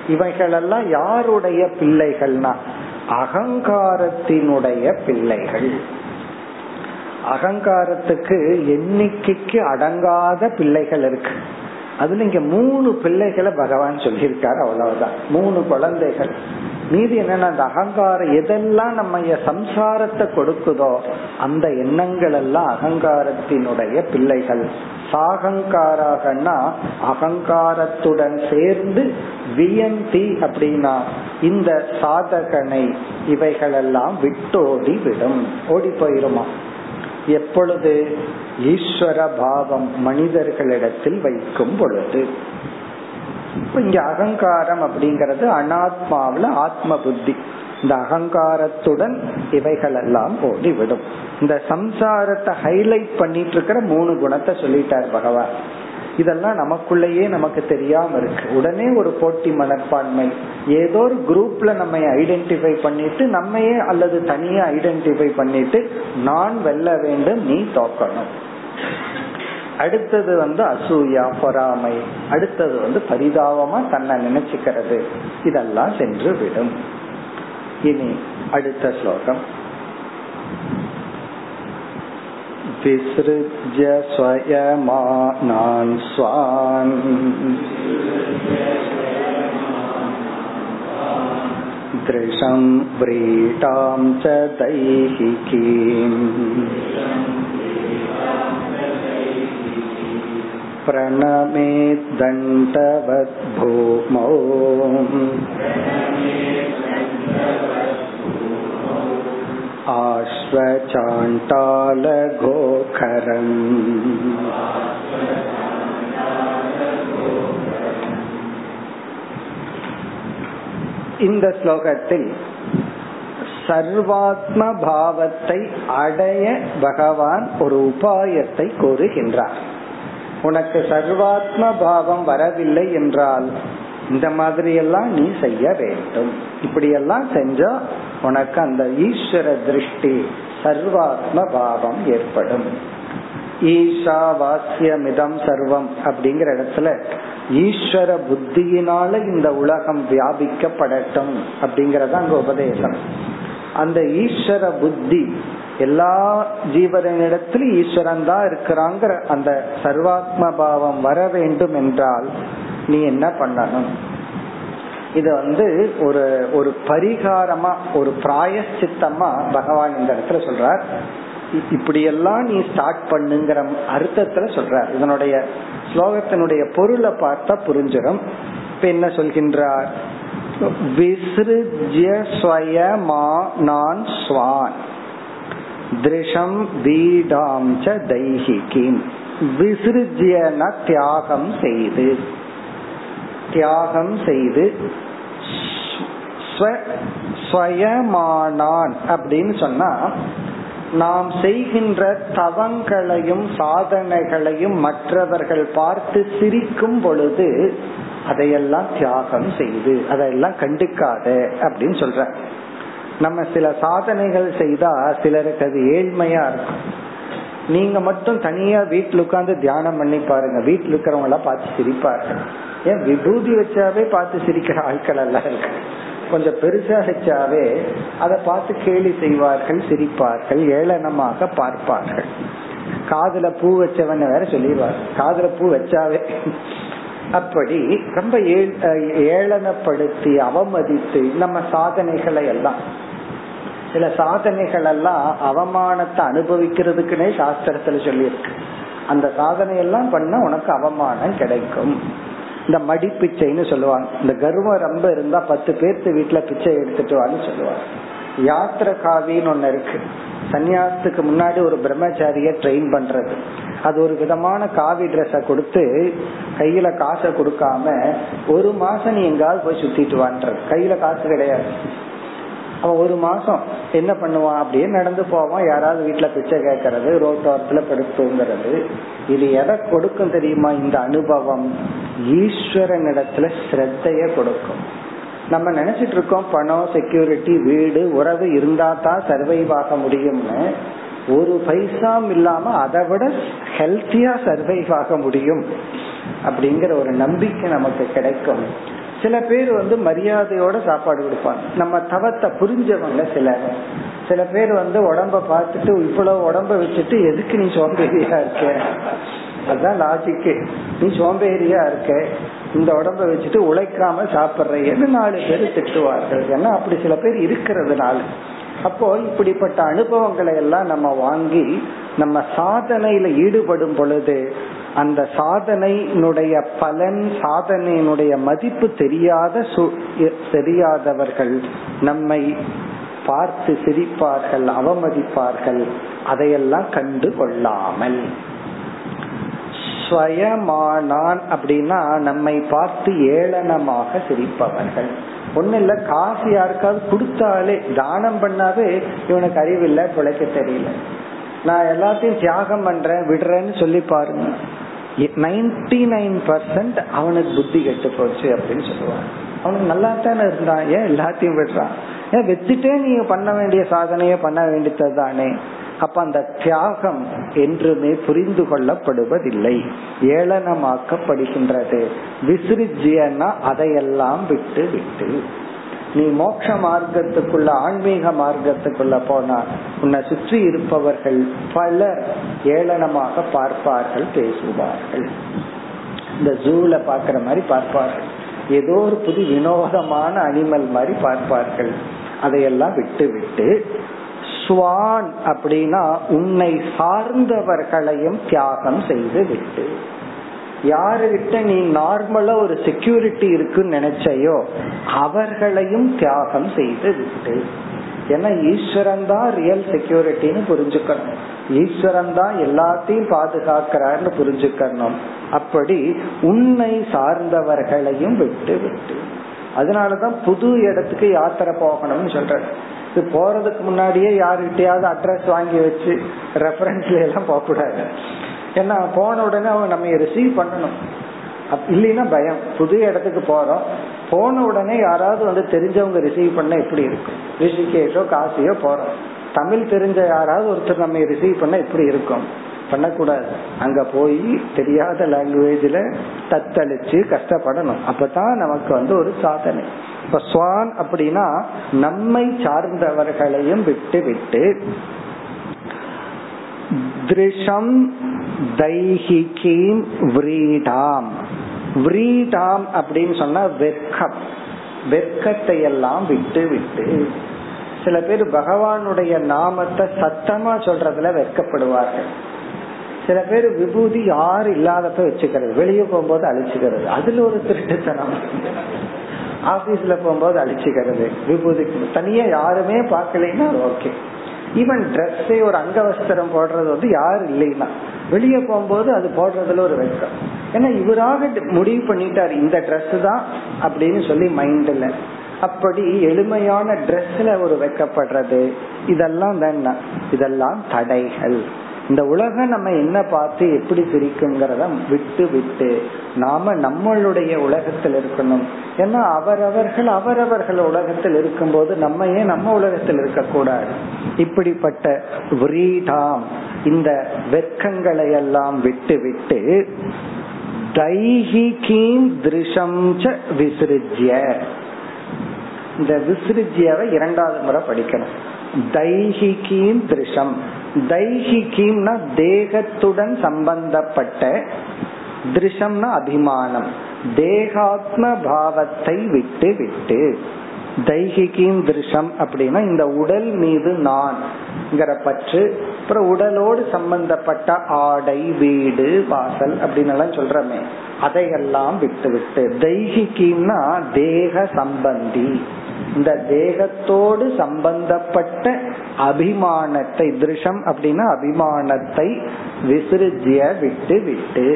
Speaker 1: இவைகளெல்லாம் யாருடைய பிள்ளைகள்னா அகங்காரத்தினுடைய பிள்ளைகள் அகங்காரத்துக்கு எண்ணிக்கைக்கு அடங்காத பிள்ளைகள் இருக்கு அதுல இங்க மூணு பிள்ளைகளை பகவான் சொல்லியிருக்காரு அவ்வளவுதான் மூணு குழந்தைகள் மீதி என்னன்னா அந்த அகங்காரம் எதெல்லாம் நம்ம சம்சாரத்தை கொடுக்குதோ அந்த எண்ணங்கள் எல்லாம் அகங்காரத்தினுடைய பிள்ளைகள் சாகங்காராகனா அகங்காரத்துடன் சேர்ந்து வியந்தி அப்படின்னா இந்த சாதகனை இவைகளெல்லாம் விட்டோடி விடும் ஓடி போயிருமா எப்பொழுது ஈஸ்வர பாவம் மனிதர்களிடத்தில் வைக்கும் பொழுது இங்க அகங்காரம் அப்படிங்கறது அனாத்மாவில ஆத்ம புத்தி இந்த அகங்காரத்துடன் இவைகள் எல்லாம் ஓடிவிடும் இந்த சம்சாரத்தை ஹைலைட் பண்ணிட்டு இருக்கிற மூணு குணத்தை சொல்லிட்டார் பகவான் இதெல்லாம் நமக்குள்ளேயே நமக்கு தெரியாம இருக்கு உடனே ஒரு போட்டி மனப்பான்மை ஏதோ ஒரு குரூப்ல நம்ம ஐடென்டிஃபை பண்ணிட்டு நம்மையே அல்லது தனியே ஐடென்டிஃபை பண்ணிட்டு நான் வெல்ல வேண்டும் நீ தோக்கணும் அடுத்தது வந்து அசூயா பொறாமை அடுத்தது வந்து பரிதாபமா தன்னை நினைச்சுக்கிறது இதெல்லாம் சென்று விடும் இனி அடுத்த ஸ்லோகம் विसृज्य स्वयमानान् स्वान् दृशं व्रीडां च दैहिकीम् प्रणमेद्दण्डवद्भूमौ ஆஸ்வச்சாண்டாலகோகரம் இந்த ஸ்லோகத்தில் சர்வாத்ம பாவத்தை அடைய பகவான் ஒரு உபாயத்தை கூறுகின்றார் உனக்கு சர்வாத்ம பாவம் வரவில்லை என்றால் இந்த மாதிரி எல்லாம் நீ செய்ய வேண்டும் இப்படி எல்லாம் செஞ்சா உனக்கு அந்த ஈஸ்வர திருஷ்டி சர்வாத்ம பாவம் ஏற்படும் ஈஷா வாசியமிதம் சர்வம் அப்படிங்கிற இடத்துல ஈஸ்வர புத்தியினால இந்த உலகம் வியாபிக்கப்படட்டும் அப்படிங்கறத அங்க உபதேசம் அந்த ஈஸ்வர புத்தி எல்லா ஜீவனிடத்திலும் ஈஸ்வரன் தான் இருக்கிறாங்கிற அந்த சர்வாத்ம பாவம் வர வேண்டும் என்றால் நீ என்ன பண்ணணும் இது வந்து ஒரு ஒரு பரிகாரமா ஒரு பிராயச்சித்தமா பகவான் இந்த இடத்துல சொல்றார் இப்படியெல்லாம் நீ ஸ்டார்ட் பண்ணுங்கிற அர்த்தத்துல சொல்றார் இதனுடைய ஸ்லோகத்தினுடைய பொருளை பார்த்தா புரிஞ்சிடும் இப்ப என்ன சொல்கின்றார் விசிருஜ்ய ஸ்வயமா நான் ஸ்வான் திருஷம் வீடாம் ச தைஹிகிம் விசிருஜ்யன தியாகம் செய்து தியாகம் செய்து ஸ்வயமானான் அப்படின்னு சொன்னா நாம் செய்கின்ற தவங்களையும் சாதனைகளையும் மற்றவர்கள் பார்த்து சிரிக்கும் பொழுது அதையெல்லாம் தியாகம் செய்து அதையெல்லாம் கண்டுக்காத அப்படின்னு சொல்ற நம்ம சில சாதனைகள் செய்தா சிலருக்கு அது ஏழ்மையா இருக்கும் நீங்க மட்டும் தனியா வீட்டுல உட்காந்து தியானம் பண்ணி பாருங்க வீட்டுல இருக்கிறவங்க எல்லாம் பார்த்து சிரிப்பார்கள் ஏன் விபூதி வச்சாவே பார்த்து சிரிக்கிற ஆட்கள் எல்லாம் இருக்கு கொஞ்சம் பெருசா வச்சாவே அதை பார்த்து கேலி செய்வார்கள் சிரிப்பார்கள் ஏளனமாக பார்ப்பார்கள் காதுல பூ வச்சவன் வேற சொல்லிடுவார் காதுல பூ வச்சாவே அப்படி ரொம்ப ஏளனப்படுத்தி அவமதித்து நம்ம சாதனைகளை எல்லாம் சில சாதனைகள் எல்லாம் அவமானத்தை அனுபவிக்கிறதுக்குன்னே சாஸ்திரத்துல சொல்லியிருக்கு அந்த சாதனை எல்லாம் பண்ண உனக்கு அவமானம் கிடைக்கும் இந்த மடி பிச்சைன்னு சொல்லுவாங்க இந்த கர்வம் ரொம்ப இருந்தா பத்து பேர்த்து வீட்டுல பிச்சை எடுத்துட்டு வான்னு சொல்லுவாங்க யாத்திர காவின்னு ஒண்ணு இருக்கு சன்னியாசத்துக்கு முன்னாடி ஒரு பிரம்மச்சாரிய ட்ரெயின் பண்றது அது ஒரு விதமான காவி ட்ரெஸ்ஸ கொடுத்து கையில காசை கொடுக்காம ஒரு மாசம் நீ எங்காவது போய் சுத்திட்டு வான்றது கையில காசு கிடையாது அவன் ஒரு மாசம் என்ன பண்ணுவான் அப்படியே நடந்து போவான் யாராவது வீட்டுல பிச்சை கேட்கறது ரோட்டோரத்துல படுத்துங்கிறது இது எதை கொடுக்கும் தெரியுமா இந்த அனுபவம் ஈஸ்வரன் இடத்துல ஸ்ரத்தைய கொடுக்கும் நம்ம நினைச்சிட்டு இருக்கோம் பணம் செக்யூரிட்டி வீடு உறவு இருந்தா தான் சர்வைவ் ஆக முடியும்னு ஒரு பைசாம் இல்லாம அதை விட ஹெல்த்தியா சர்வைவ் ஆக முடியும் அப்படிங்கிற ஒரு நம்பிக்கை நமக்கு கிடைக்கும் சில பேர் வந்து மரியாதையோட சாப்பாடு கொடுப்பாங்க நம்ம தவத்தை புரிஞ்சவங்க சிலர் சில பேர் வந்து உடம்ப பார்த்துட்டு இவ்வளவு உடம்ப வச்சுட்டு எதுக்கு நீ சோம்பேறியா இருக்க அதுதான் லாஜிக்கு நீ சோம்பேறியா இருக்க இந்த உடம்ப வச்சுட்டு உழைக்காம சாப்பிடுறேன்னு நாலு பேர் திட்டுவார்கள் ஏன்னா அப்படி சில பேர் இருக்கிறதுனால அப்போ இப்படிப்பட்ட அனுபவங்களை எல்லாம் நம்ம வாங்கி நம்ம சாதனையில ஈடுபடும் பொழுது அந்த சாதனையினுடைய பலன் சாதனையினுடைய மதிப்பு தெரியாத தெரியாதவர்கள் நம்மை பார்த்து சிரிப்பார்கள் அவமதிப்பார்கள் அதையெல்லாம் கண்டு கொள்ளாமல் ஸ்வயமானான் அப்படின்னா நம்மை பார்த்து ஏளனமாக சிரிப்பவர்கள் ஒண்ணு இல்ல காசு யாருக்காவது கொடுத்தாலே தானம் பண்ணாவே இவனுக்கு அறிவில்லை பிழைக்க தெரியல நான் எல்லாத்தையும் தியாகம் பண்றேன் விடுறேன்னு சொல்லி பாருங்க நைன்டி நைன் பர்சன்ட் அவனுக்கு புத்தி கெட்டு போச்சு அப்படின்னு சொல்லுவான் அவனுக்கு நல்லா தானே இருந்தான் ஏன் எல்லாத்தையும் விடுறான் ஏன் வச்சுட்டே நீங்க பண்ண வேண்டிய சாதனைய பண்ண வேண்டியது தானே அப்ப அந்த தியாகம் என்றுமே புரிந்து கொள்ளப்படுவதில்லை ஏளனமாக்கப்படுகின்றது விசிறிஜியன்னா அதையெல்லாம் விட்டு விட்டு நீ மோட்ச மார்க்கத்துக்குள்ள ஆன்மீக மார்க்கத்துக்குள்ள போனா உன்னை சுற்றி இருப்பவர்கள் பலர் ஏளனமாக பார்ப்பார்கள் பேசுவார்கள் இந்த ஜூல பாக்குற மாதிரி பார்ப்பார்கள் ஏதோ ஒரு புது வினோதமான அனிமல் மாதிரி பார்ப்பார்கள் அதையெல்லாம் விட்டு விட்டு ஸ்வான் அப்படின்னா உன்னை சார்ந்தவர்களையும் தியாகம் செய்து விட்டு யாருகிட்ட நீ நார்மலா ஒரு செக்யூரிட்டி இருக்குன்னு நினைச்சையோ அவர்களையும் தியாகம் செய்து விட்டு ஏன்னா ஈஸ்வரன் தான் ரியல் செக்யூரிட்டின்னு புரிஞ்சுக்கணும் ஈஸ்வரன் தான் எல்லாத்தையும் பாதுகாக்கிறார்னு புரிஞ்சுக்கணும் அப்படி உன்னை சார்ந்தவர்களையும் விட்டு விட்டு அதனாலதான் புது இடத்துக்கு யாத்திரை போகணும்னு சொல்றேன் இது போறதுக்கு முன்னாடியே யாருகிட்டயாவது அட்ரஸ் வாங்கி வச்சு ரெஃபரன்ஸ்ல எல்லாம் போக கூடாது ஏன்னா போன உடனே அவங்க நம்ம ரிசீவ் பண்ணணும் இல்லைன்னா பயம் புது இடத்துக்கு போறோம் போன உடனே யாராவது வந்து தெரிஞ்சவங்க ரிசீவ் பண்ண எப்படி இருக்கும் ரிஷிகேஷோ காசியோ போறோம் தமிழ் தெரிஞ்ச யாராவது ஒருத்தர் நம்ம ரிசீவ் பண்ண எப்படி இருக்கும் பண்ணக்கூடாது அங்க போய் தெரியாத லாங்குவேஜ்ல தத்தளிச்சு கஷ்டப்படணும் அப்பதான் நமக்கு வந்து ஒரு சாதனை இப்ப ஸ்வான் அப்படின்னா நம்மை சார்ந்தவர்களையும் விட்டு விட்டு திருஷம் தைஹிகீம் விரீடாம் விரீடாம் அப்படின்னு சொன்னா வெர்க்கம் வெர்க்கத்தை எல்லாம் விட்டு விட்டு சில பேர் பகவானுடைய நாமத்தை சத்தமா சொல்றதுல வெட்கப்படுவார்கள் சில பேர் விபூதி யாரு இல்லாதப்ப வச்சுக்கிறது வெளியே போகும்போது அழிச்சுக்கிறது அதுல ஒரு திருட்டுத்தனம் ஆபீஸ்ல போகும்போது அழிச்சுக்கிறது விபூதி தனியா யாருமே பார்க்கலைன்னா ஓகே ஈவன் ட்ரெஸ்ஸே ஒரு அங்கவஸ்திரம் போடுறது வந்து யாரு இல்லைன்னா வெளியே போகும்போது அது போடுறதுல ஒரு வெட்கம் ஏன்னா இவராக முடிவு பண்ணிட்டாரு இந்த ட்ரெஸ் தான் அப்படின்னு சொல்லி மைண்ட்ல அப்படி எளிமையான ட்ரெஸ்ல ஒரு வைக்கப்படுறது இதெல்லாம் தானே இதெல்லாம் தடைகள் இந்த உலகம் நம்ம என்ன பார்த்து எப்படி பிரிக்குங்கிறத விட்டு விட்டு நாம நம்மளுடைய உலகத்தில் இருக்கணும் ஏன்னா அவரவர்கள் அவரவர்கள் உலகத்தில் இருக்கும்போது நம்ம ஏன் நம்ம உலகத்தில் இருக்கக்கூடாது இப்படிப்பட்ட விரீடாம் இந்த வெக்கங்களை எல்லாம் விட்டு விட்டு தைஹிகீம் திருஷம் விசிறிஜ்ய இந்த விசிறிஜ்யாவை இரண்டாவது முறை படிக்கணும் தைஹிகீம் திருஷம் தைஹிகீம்னா தேகத்துடன் சம்பந்தப்பட்ட திருஷம்னா அபிமானம் தேகாத்ம பாவத்தை விட்டு விட்டு தைஹிகீம் திருஷம் அப்படின்னா இந்த உடல் மீது நான் பற்று அப்புறம் உடலோடு சம்பந்தப்பட்ட ஆடை வீடு வாசல் அப்படின்னு எல்லாம் சொல்றமே அதையெல்லாம் விட்டு விட்டு தைஹிகீம்னா தேக சம்பந்தி இந்த தேகத்தோடு சம்பந்தப்பட்ட அபிமானத்தை திருஷம் அப்படின்னா அபிமானத்தை விசிறிஜிய விட்டு விட்டு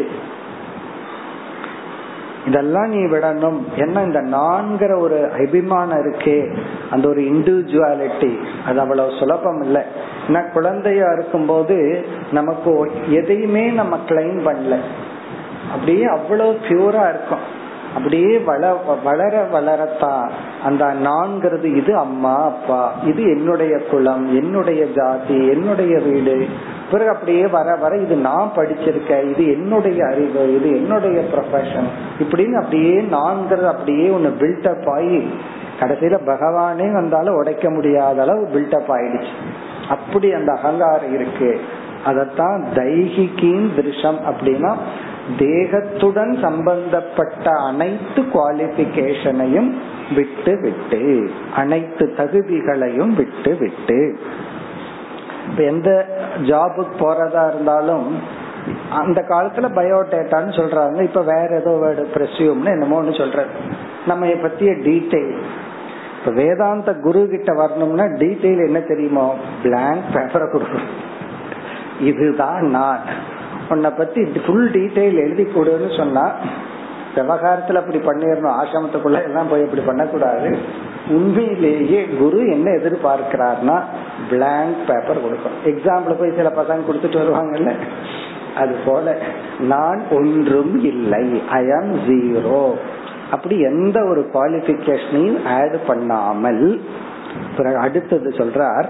Speaker 1: இதெல்லாம் நீ விடணும் என்ன இந்த நான்கிற ஒரு அபிமானம் இருக்கே அந்த ஒரு இண்டிவிஜுவாலிட்டி அது அவ்வளவு சுலபம் இல்லை ஏன்னா குழந்தையா இருக்கும்போது நமக்கு எதையுமே நம்ம கிளைம் பண்ணல அப்படியே அவ்வளவு பியூரா இருக்கும் அப்படியே வள வளர வளரத்தான் அந்த நான்கிறது இது அம்மா அப்பா இது என்னுடைய குலம் என்னுடைய ஜாதி என்னுடைய வீடு பிறகு அப்படியே வர வர இது நான் படிச்சிருக்கேன் இது என்னுடைய அறிவு இது என்னுடைய ப்ரொஃபஷன் இப்படின்னு அப்படியே நான்கிறது அப்படியே ஒன்னு பில்டப் ஆகி கடைசியில பகவானே வந்தாலும் உடைக்க முடியாத அளவு பில்டப் ஆயிடுச்சு அப்படி அந்த அகங்காரம் இருக்கு அதத்தான் தைகிகின் திருஷம் அப்படின்னா தேகத்துடன் சம்பந்தப்பட்ட அனைத்து குவாலிபிகேஷனையும் விட்டு விட்டு அனைத்து தகுதிகளையும் விட்டு விட்டு இப்ப எந்த ஜாபுக்கு போறதா இருந்தாலும் அந்த காலத்துல பயோடேட்டான்னு சொல்றாங்க இப்ப வேற ஏதோ வேர்டு பிரசியூம்னு என்னமோன்னு சொல்றது நம்ம பத்திய டீட்டெயில் இப்ப வேதாந்த குரு கிட்ட வரணும்னா டீட்டெயில் என்ன தெரியுமோ பிளாங்க் பேப்பரை கொடுக்கணும் இதுதான் நான் உன்னை பத்தி ஃபுல் டீட்டெயில் எழுதி கொடுன்னு சொன்னா விவகாரத்துல அப்படி பண்ணிடணும் ஆசிரமத்துக்குள்ள எல்லாம் போய் அப்படி பண்ணக்கூடாது உண்மையிலேயே குரு என்ன எதிர்பார்க்கிறார்னா பிளாங்க் பேப்பர் கொடுக்கணும் எக்ஸாம்பிள் போய் சில பசங்க கொடுத்துட்டு வருவாங்கல்ல அது போல நான் ஒன்றும் இல்லை ஐ ஆம் ஜீரோ அப்படி எந்த ஒரு குவாலிபிகேஷனையும் ஆட் பண்ணாமல் அடுத்தது சொல்றார்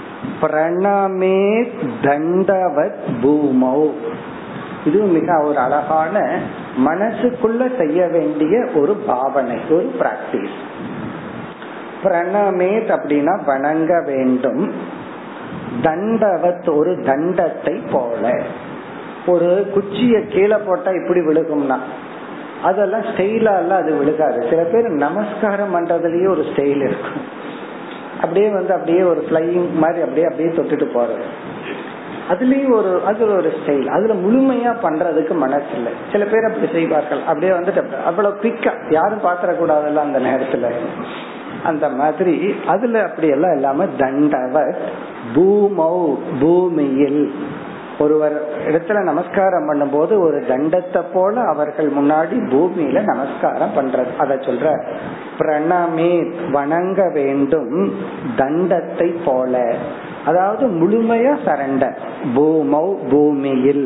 Speaker 1: பிரணமே தண்டவத் பூமௌ இது மிக ஒரு அழகான மனசுக்குள்ள செய்ய வேண்டிய ஒரு பாவனை ஒரு பிராக்டிஸ் பிரணமேத் அப்படின்னா வணங்க வேண்டும் தண்டவத் ஒரு தண்டத்தை போல ஒரு குச்சிய கீழே போட்டா இப்படி விழுகும்னா அதெல்லாம் ஸ்டைலா எல்லாம் அது விழுகாது சில பேர் நமஸ்காரம் பண்றதுலயே ஒரு ஸ்டைல் இருக்கும் அப்படியே வந்து அப்படியே ஒரு பிளையிங் மாதிரி அப்படியே அப்படியே தொட்டுட்டு போறது அதுலயும் ஒரு அது ஒரு ஸ்டைல் அதுல முழுமையா பண்றதுக்கு மனசு இல்லை சில பேர் அப்படி செய்வார்கள் அப்படியே வந்துட்டு அவ்வளவு குவிக்கா யாரும் பாத்திர கூடாதுல்ல அந்த நேரத்துல அந்த மாதிரி அதுல அப்படி எல்லாம் இல்லாம தண்டவ பூமௌ பூமியில் ஒருவர் இடத்துல நமஸ்காரம் பண்ணும்போது ஒரு தண்டத்தை போல அவர்கள் முன்னாடி பூமியில நமஸ்காரம் பண்றது அத சொல்ற பிரணமே வணங்க வேண்டும் தண்டத்தை போல அதாவது முழுமையா சரண்டர் பூமௌ பூமியில்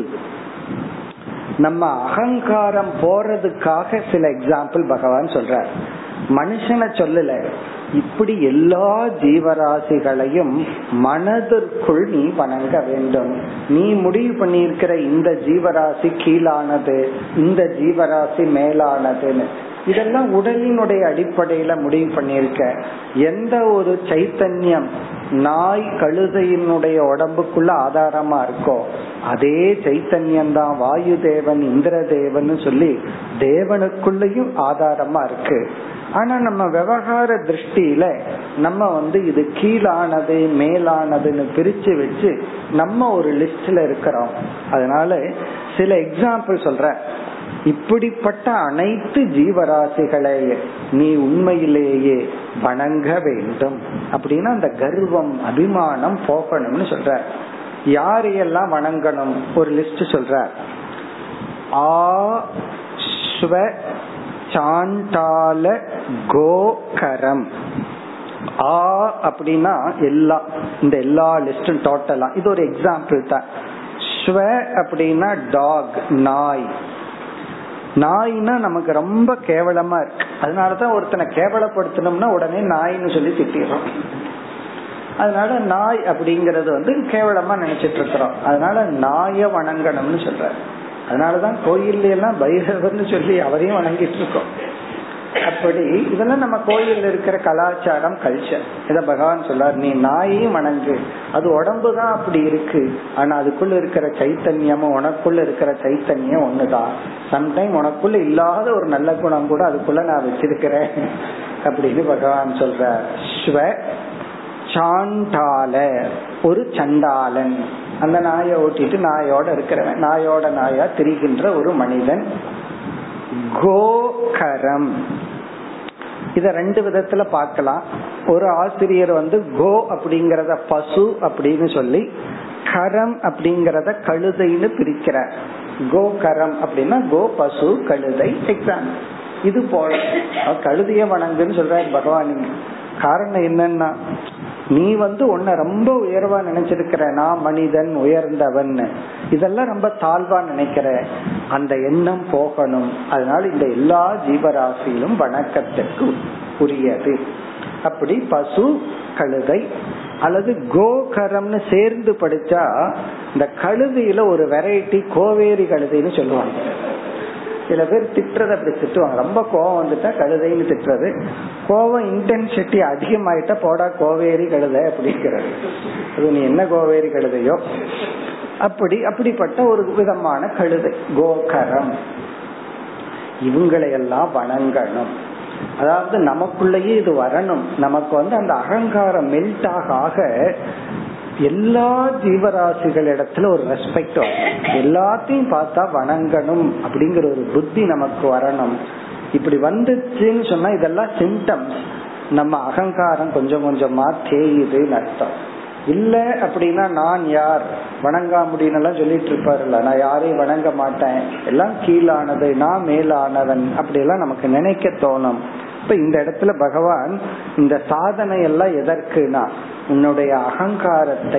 Speaker 1: நம்ம அகங்காரம் போறதுக்காக சில எக்ஸாம்பிள் பகவான் சொல்றார் மனுஷனை சொல்லல இப்படி எல்லா ஜீவராசிகளையும் மனதிற்குள் நீ வணங்க வேண்டும் நீ முடிவு பண்ணியிருக்கிற இந்த ஜீவராசி கீழானது இந்த ஜீவராசி மேலானதுன்னு இதெல்லாம் உடலினுடைய அடிப்படையில முடிவு பண்ணிருக்க எந்த ஒரு சைத்தன்யம் நாய் கழுதையினுடைய உடம்புக்குள்ள ஆதாரமா இருக்கோ அதே சைத்தன்யம் தான் வாயு தேவன் இந்திர தேவன் சொல்லி தேவனுக்குள்ளயும் ஆதாரமா இருக்கு ஆனா நம்ம விவகார திருஷ்டியில நம்ம வந்து இது கீழானது மேலானதுன்னு பிரிச்சு வச்சு நம்ம ஒரு லிஸ்ட்ல இருக்கிறோம் அதனால சில எக்ஸாம்பிள் சொல்ற இப்படிப்பட்ட அனைத்து ஜீவராசிகளை நீ உண்மையிலேயே வணங்க வேண்டும் அப்படின்னா அந்த கர்வம் அபிமானம் போகணும்னு சொல்ற யாரையெல்லாம் வணங்கணும் ஒரு லிஸ்ட் சொல்ற ஆ சாண்டால கோகரம் ஆ அப்படின்னா எல்லா இந்த எல்லா லிஸ்டும் டோட்டலா இது ஒரு எக்ஸாம்பிள் தான் ஸ்வ அப்படின்னா டாக் நாய் நாய்னா நமக்கு ரொம்ப கேவலமா இருக்கு அதனாலதான் ஒருத்தனை கேவலப்படுத்தணும்னா உடனே நாயின்னு சொல்லி திட்டிடுறோம் அதனால நாய் அப்படிங்கறது வந்து கேவலமா நினைச்சிட்டு இருக்கிறோம் அதனால நாய வணங்கணும்னு சொல்ற அதனாலதான் கோயில்ல எல்லாம் பைரவர்னு சொல்லி அவரையும் வணங்கிட்டு இருக்கோம் அப்படி இதெல்லாம் நம்ம கோயில் இருக்கிற கலாச்சாரம் கல்ச்சர் இத பகவான் சொல்றார் நீ நாயையும் வணங்கு அது உடம்பு தான் அப்படி இருக்கு ஆனா அதுக்குள்ள இருக்கிற சைத்தன்யமும் உனக்குள்ள இருக்கிற சைத்தன்யம் ஒண்ணுதான் சம்டைம் உனக்குள்ள இல்லாத ஒரு நல்ல குணம் கூட அதுக்குள்ள நான் வச்சிருக்கிறேன் அப்படின்னு பகவான் சொல்ற ஸ்வ சாண்டால ஒரு சண்டாளன் அந்த நாயை ஓட்டிட்டு நாயோட இருக்கிறவன் நாயோட நாயா திரிகின்ற ஒரு மனிதன் கோகரம் இத ரெண்டு விதத்துல பார்க்கலாம் ஒரு ஆசிரியர் வந்து கோ அப்படிங்கறத பசு அப்படின்னு சொல்லி கரம் அப்படிங்கறத கழுதைன்னு பிரிக்கிறார் கோ கரம் அப்படின்னா கோ பசு கழுதை எக்ஸாம் இது போல கழுதைய வணங்குன்னு சொல்ற பகவான் காரணம் என்னன்னா நீ வந்து உன்னை ரொம்ப உயர்வா நினைச்சிருக்கிற நான் மனிதன் உயர்ந்தவன் இதெல்லாம் ரொம்ப தாழ்வா நினைக்கிற அந்த எண்ணம் போகணும் அதனால இந்த எல்லா ஜீவராசியிலும் வணக்கத்திற்கு உரியது அப்படி பசு கழுதை அல்லது கோகரம்னு சேர்ந்து படிச்சா இந்த கழுதியில ஒரு வெரைட்டி கோவேரி கழுதைன்னு சொல்லுவாங்க சில பேர் திட்டுறத அப்படி திட்டுவாங்க ரொம்ப கோவம் வந்துட்டா கழுதைன்னு திட்டுறது கோவம் இன்டென்சிட்டி அதிகமாயிட்டா போடா கோவேரி கழுதை அப்படிங்கிறது அது நீ என்ன கோவேரி கழுதையோ அப்படி அப்படிப்பட்ட ஒரு விதமான கழுதை கோகரம் இவங்களை எல்லாம் வணங்கணும் அதாவது நமக்குள்ளேயே இது வரணும் நமக்கு வந்து அந்த அகங்காரம் மெல்ட் ஆக ஆக எல்லா ஜீவராசிகள் இடத்துல ஒரு ரெஸ்பெக்ட் எல்லாத்தையும் பார்த்தா வணங்கணும் அப்படிங்கிற ஒரு புத்தி நமக்கு வரணும் இப்படி வந்துச்சுன்னு சொன்னா இதெல்லாம் சிம்டம்ஸ் நம்ம அகங்காரம் கொஞ்சம் கொஞ்சமா தேயுதுன்னு அர்த்தம் இல்ல அப்படின்னா நான் யார் வணங்கா முடியும் சொல்லிட்டு இருப்பாருல்ல நான் யாரையும் வணங்க மாட்டேன் எல்லாம் கீழானது நான் மேலானவன் அப்படி எல்லாம் நமக்கு நினைக்க தோணும் இப்ப இந்த இடத்துல பகவான் இந்த சாதனை எல்லாம் எதற்குனா உன்னுடைய அகங்காரத்தை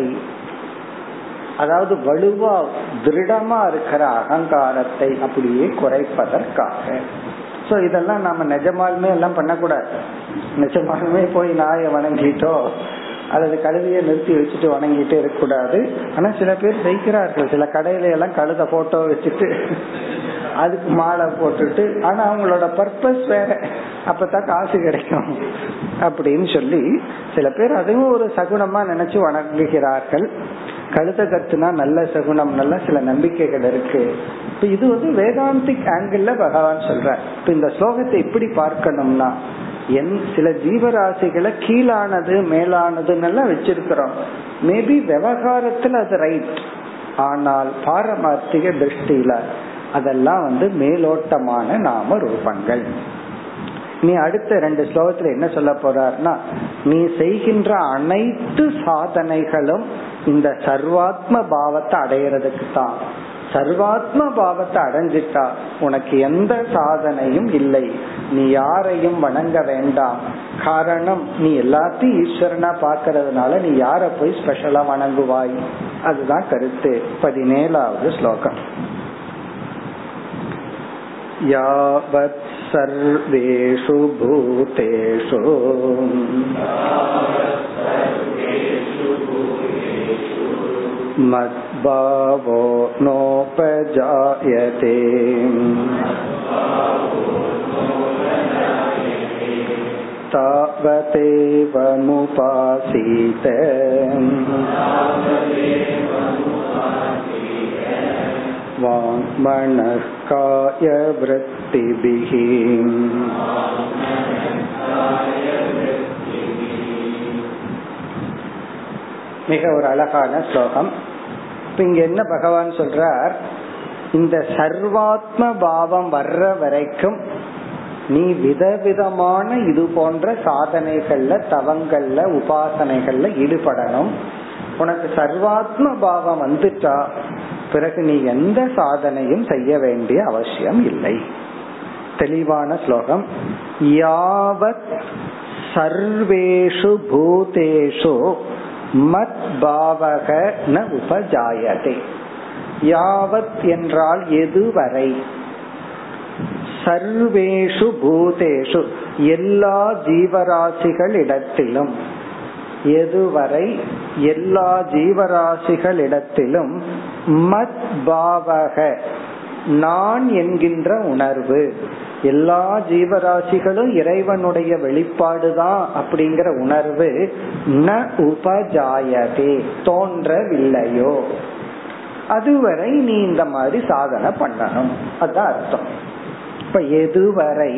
Speaker 1: அதாவது வலுவா திருடமா இருக்கிற அகங்காரத்தை அப்படியே குறைப்பதற்காக சோ இதெல்லாம் நாம நிஜமாலுமே எல்லாம் பண்ணக்கூடாது நிஜமாலுமே போய் நாயை வணங்கிட்டோ அல்லது கழுதையை நிறுத்தி வச்சுட்டு வணங்கிட்டு இருக்கக்கூடாது ஆனா சில பேர் செய்கிறார்கள் சில கடையில எல்லாம் கழுத போட்டோ வச்சுட்டு அதுக்கு மாலை போட்டுட்டு ஆனா அவங்களோட பர்பஸ் வேற அப்பதான் காசு கிடைக்கும் அப்படின்னு சொல்லி சில பேர் அதுவும் ஒரு சகுனமா நினைச்சு வணங்குகிறார்கள் கழுத கத்துனா நல்ல சகுனம் நல்ல சில நம்பிக்கைகள் இருக்கு இப்ப இது வந்து வேதாந்திக் ஆங்கிள் பகவான் சொல்ற இப்ப இந்த ஸ்லோகத்தை எப்படி பார்க்கணும்னா என் சில ஜீவராசிகளை கீழானது மேலானதுன்னு வச்சிருக்கிறோம் மேபி விவகாரத்துல அது ரைட் ஆனால் பாரமார்த்திக திருஷ்டியில அதெல்லாம் வந்து மேலோட்டமான நாம ரூபங்கள் நீ அடுத்த ரெண்டு ஸ்லோகத்துல என்ன சொல்ல போறார்னா நீ செய்கின்ற அனைத்து சாதனைகளும் இந்த சர்வாத்ம பாவத்தை அடையிறதுக்கு தான் சர்வாத்ம பாவத்தை அடைஞ்சிட்டா உனக்கு எந்த சாதனையும் இல்லை நீ யாரையும் வணங்க வேண்டாம் காரணம் நீ எல்லாத்தையும் ஈஸ்வரனா பாக்கிறதுனால நீ யார போய் ஸ்பெஷலா வணங்குவாய் அதுதான் கருத்து பதினேழாவது ஸ்லோகம் यावत् सर्वेषु भूतेषु मद्भावो नोपजायते तावदेवमुपासीत वाङ्मनः कायवृत्तिभिः மிக ஒரு அழகான ஸ்லோகம் இப்ப இங்க என்ன பகவான் சொல்றார் இந்த சர்வாத்ம பாவம் வர்ற வரைக்கும் நீ விதவிதமான இது போன்ற சாதனைகள்ல தவங்கள்ல உபாசனைகள்ல ஈடுபடணும் உனக்கு சர்வாத்ம பாவம் வந்துட்டா பிறகு நீ எந்த சாதனையும் செய்ய வேண்டிய அவசியம் இல்லை தெளிவான ஸ்லோகம் யாவத் சர்வேஷு பூதேஷு மத் பாவக ந உபஜாயதே யாவத் என்றால் எதுவரை சர்வேஷு பூதேஷு எல்லா ஜீவராசிகளிடத்திலும் எதுவரை எல்லா ஜீவராசிகளிடத்திலும் மத் பாவக நான் என்கின்ற உணர்வு எல்லா ஜீவராசிகளும் இறைவனுடைய வெளிப்பாடுதான் அப்படிங்கிற உணர்வு ந உபஜாயதே தோன்றவில்லையோ அதுவரை நீ இந்த மாதிரி சாதனை பண்ணணும் அதான் அர்த்தம் இப்ப எதுவரை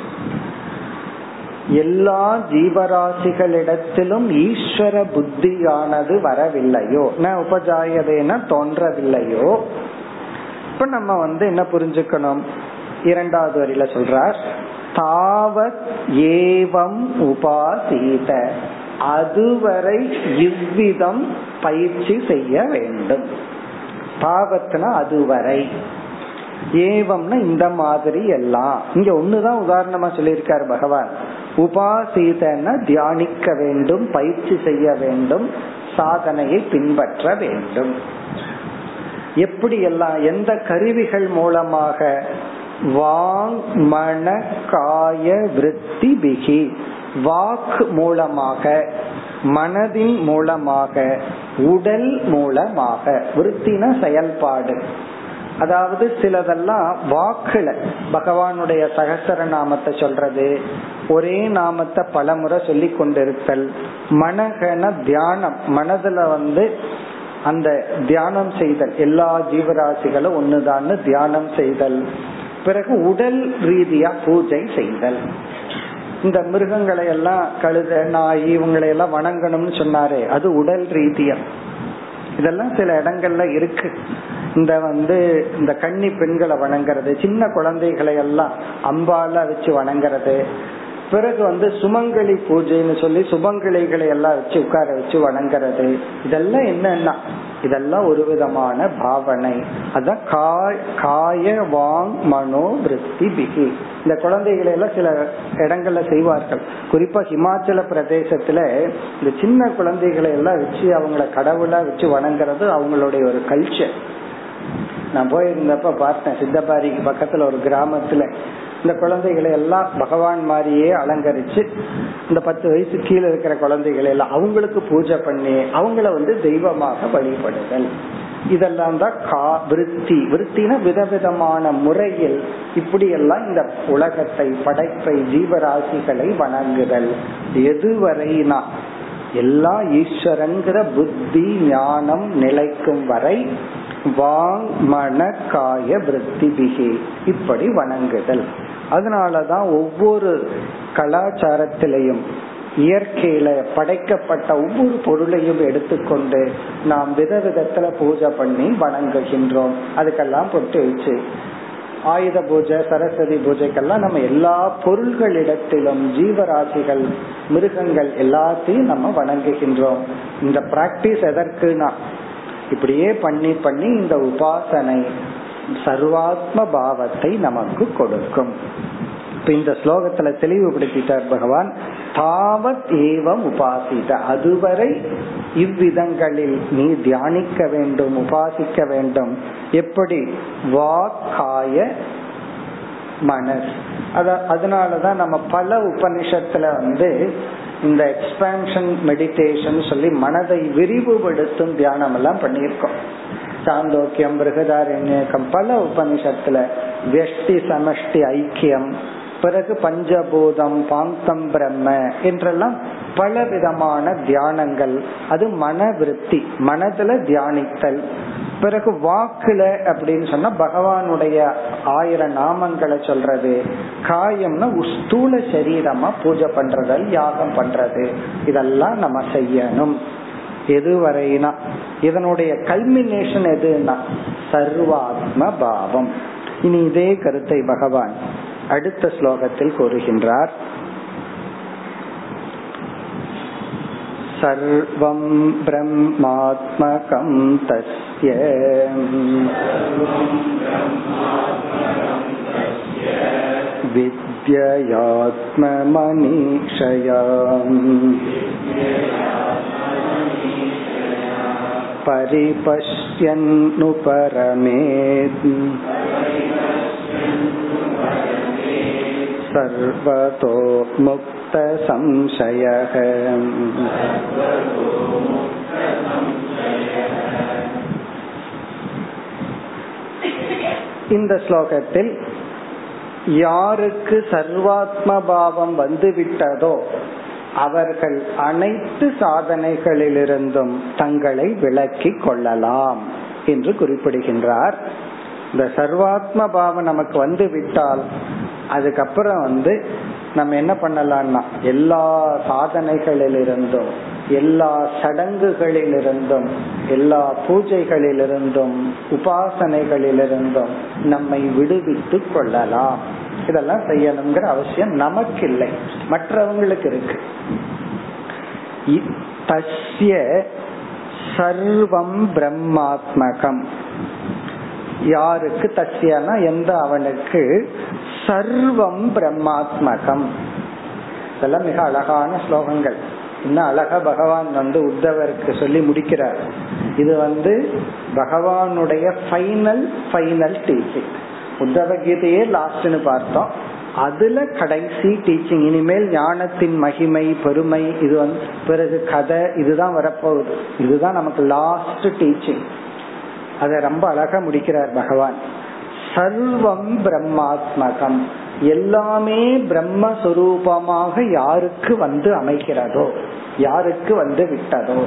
Speaker 1: எல்லா ஜீவராசிகளிடத்திலும் ஈஸ்வர புத்தியானது வரவில்லையோ ந உபஜாயதேன தோன்றவில்லையோ இப்ப நம்ம வந்து என்ன புரிஞ்சுக்கணும் இரண்டாவது வரியில சொல்றார் தாவத் ஏவம் உபாசீத அதுவரை இவ்விதம் பயிற்சி செய்ய வேண்டும் தாவத்னா அதுவரை ஏவம்னா இந்த மாதிரி எல்லாம் இங்க ஒண்ணுதான் உதாரணமா சொல்லியிருக்காரு பகவான் உபாசீதன தியானிக்க வேண்டும் பயிற்சி செய்ய வேண்டும் சாதனையை பின்பற்ற வேண்டும் எப்படி எல்லாம் எந்த கருவிகள் மூலமாக வாங் மன காய விருத்தி பிகி வாக் மூலமாக மனதின் மூலமாக உடல் மூலமாக விருத்தின செயல்பாடு அதாவது சிலதெல்லாம் வாக்குல பகவானுடைய சகசர நாமத்தை சொல்றது ஒரே நாமத்தை பலமுறை சொல்லி கொண்டிருத்தல் மனகன தியானம் மனதுல வந்து அந்த தியானம் செய்தல் எல்லா ஜீவராசிகளும் ஒண்ணுதான் தியானம் செய்தல் பிறகு உடல் ரீதியா பூஜை செய்தல் இந்த மிருகங்களை எல்லாம் கழுத நாய் இவங்களை எல்லாம் வணங்கணும்னு சொன்னாரு அது உடல் ரீதியா இதெல்லாம் சில இடங்கள்ல இருக்கு இந்த வந்து இந்த கன்னி பெண்களை வணங்குறது சின்ன குழந்தைகளை எல்லாம் அம்பால வச்சு வணங்குறது பிறகு வந்து சுமங்கலி பூஜைன்னு சொல்லி சுமங்கலிகளை எல்லாம் வச்சு உட்கார வச்சு வணங்குறது இதெல்லாம் என்னன்னா இதெல்லாம் ஒரு விதமான பாவனை அதான் காய வாங் மனோ விருத்தி பிகி இந்த குழந்தைகளை எல்லாம் சில இடங்கள்ல செய்வார்கள் குறிப்பா ஹிமாச்சல பிரதேசத்துல இந்த சின்ன குழந்தைகளை எல்லாம் வச்சு அவங்கள கடவுளா வச்சு வணங்குறது அவங்களுடைய ஒரு கல்ச்சர் நான் போயிருந்தப்ப பார்த்தேன் சித்தபாரிக்கு பக்கத்துல ஒரு கிராமத்துல இந்த குழந்தைகளை எல்லாம் பகவான் மாதிரியே அலங்கரிச்சு இந்த பத்து வயசு கீழே இருக்கிற குழந்தைகளை எல்லாம் அவங்களுக்கு பூஜை பண்ணி அவங்கள வந்து தெய்வமாக வழிபடுதல் இதெல்லாம் தான் கா விருத்தி விருத்தின விதவிதமான முறையில் இப்படி எல்லாம் இந்த உலகத்தை படைப்பை ஜீவராசிகளை வணங்குதல் எதுவரைனா எல்லா ஈஸ்வரங்கிற புத்தி ஞானம் நிலைக்கும் வரை வாங் மன காய விருத்தி இப்படி வணங்குதல் அதனாலதான் ஒவ்வொரு கலாச்சாரத்திலையும் இயற்கையில படைக்கப்பட்ட ஒவ்வொரு பொருளையும் எடுத்துக்கொண்டு நாம் விதவிதத்துல பூஜை பண்ணி வணங்குகின்றோம் அதுக்கெல்லாம் பொட்டு வச்சு ஆயுத பூஜை சரஸ்வதி பூஜைக்கெல்லாம் நம்ம எல்லா பொருள்களிடத்திலும் ஜீவராசிகள் மிருகங்கள் எல்லாத்தையும் நம்ம வணங்குகின்றோம் இந்த பிராக்டிஸ் எதற்குனா இப்படியே பண்ணி பண்ணி இந்த உபாசனை சர்வாத்ம பாவத்தை நமக்கு கொடுக்கும் இப்ப இந்த ஸ்லோகத்துல தெளிவுபடுத்திட்டார் பகவான் தாவத் ஏவம் உபாசித அதுவரை இவ்விதங்களில் நீ தியானிக்க வேண்டும் உபாசிக்க வேண்டும் எப்படி வாக்காய மனஸ் அதனாலதான் நம்ம பல உபனிஷத்துல வந்து இந்த எக்ஸ்பான்ஷன் மெடிடேஷன் சொல்லி மனதை விரிவுபடுத்தும் தியானம் எல்லாம் பண்ணியிருக்கோம் சாந்தோக்கியம் பிருகதாரண்யக்கம் பல உபனிஷத்துல வெஷ்டி சமஷ்டி ஐக்கியம் பிறகு பஞ்சபூதம் பாந்தம் பிரம்ம என்றெல்லாம் பல விதமான தியானங்கள் அது மன விருத்தி மனதுல தியானித்தல் பிறகு வாக்குல அப்படின்னு சொன்னா பகவானுடைய ஆயிரம் நாமங்களை சொல்றது காயம்னா ஸ்தூல சரீரமா பூஜை பண்றதல் யாகம் பண்றது இதெல்லாம் நம்ம செய்யணும் எதுவரைனா இதனுடைய கல்மினேஷன் எதுனா சர்வாத்ம பாவம் இனி இதே கருத்தை பகவான் அடுத்த ஸ்லோகத்தில் கூறுகின்றார் सर्वं ब्रह्मात्मकं तस्य विद्ययात्ममनीषया परिपश्यन्नुपरमेत् सर्वतो मुक्तसंशयः இந்த ஸ்லோகத்தில் யாருக்கு சர்வாத்ம பாவம் வந்து விட்டதோ அவர்கள் அனைத்து சாதனைகளிலிருந்தும் தங்களை விளக்கி கொள்ளலாம் என்று குறிப்பிடுகின்றார் இந்த சர்வாத்ம பாவம் நமக்கு வந்து விட்டால் அதுக்கப்புறம் வந்து நம்ம என்ன பண்ணலாம்னா எல்லா சாதனைகளிலிருந்தும் எல்லா சடங்குகளிலிருந்தும் எல்லா பூஜைகளிலிருந்தும் உபாசனைகளிலிருந்தும் நம்மை விடுவித்து கொள்ளலாம் இதெல்லாம் செய்யணுங்கிற அவசியம் நமக்கு இல்லை மற்றவங்களுக்கு இருக்கு தஸ்ய சர்வம் பிரம்மாத்மகம் யாருக்கு தஸ்யனா எந்த அவனுக்கு சர்வம் பிரம்மாத்மகம் இதெல்லாம் மிக அழகான ஸ்லோகங்கள் இன்னும் அழகா பகவான் வந்து உத்தவருக்கு சொல்லி முடிக்கிறார் இது வந்து பகவானுடைய ஃபைனல் ஃபைனல் டீச்சிங் உத்தவ கீதையே லாஸ்ட்னு பார்த்தோம் அதுல கடைசி டீச்சிங் இனிமேல் ஞானத்தின் மகிமை பெருமை இது வந்து பிறகு கதை இதுதான் வரப்போகுது இதுதான் நமக்கு லாஸ்ட் டீச்சிங் அதை ரொம்ப அழகா முடிக்கிறார் பகவான் சர்வம் பிரம்மாத்மகம் எல்லாமே பிரம்மஸ்வரூபமாக யாருக்கு வந்து அமைக்கிறதோ யாருக்கு வந்து விட்டதோ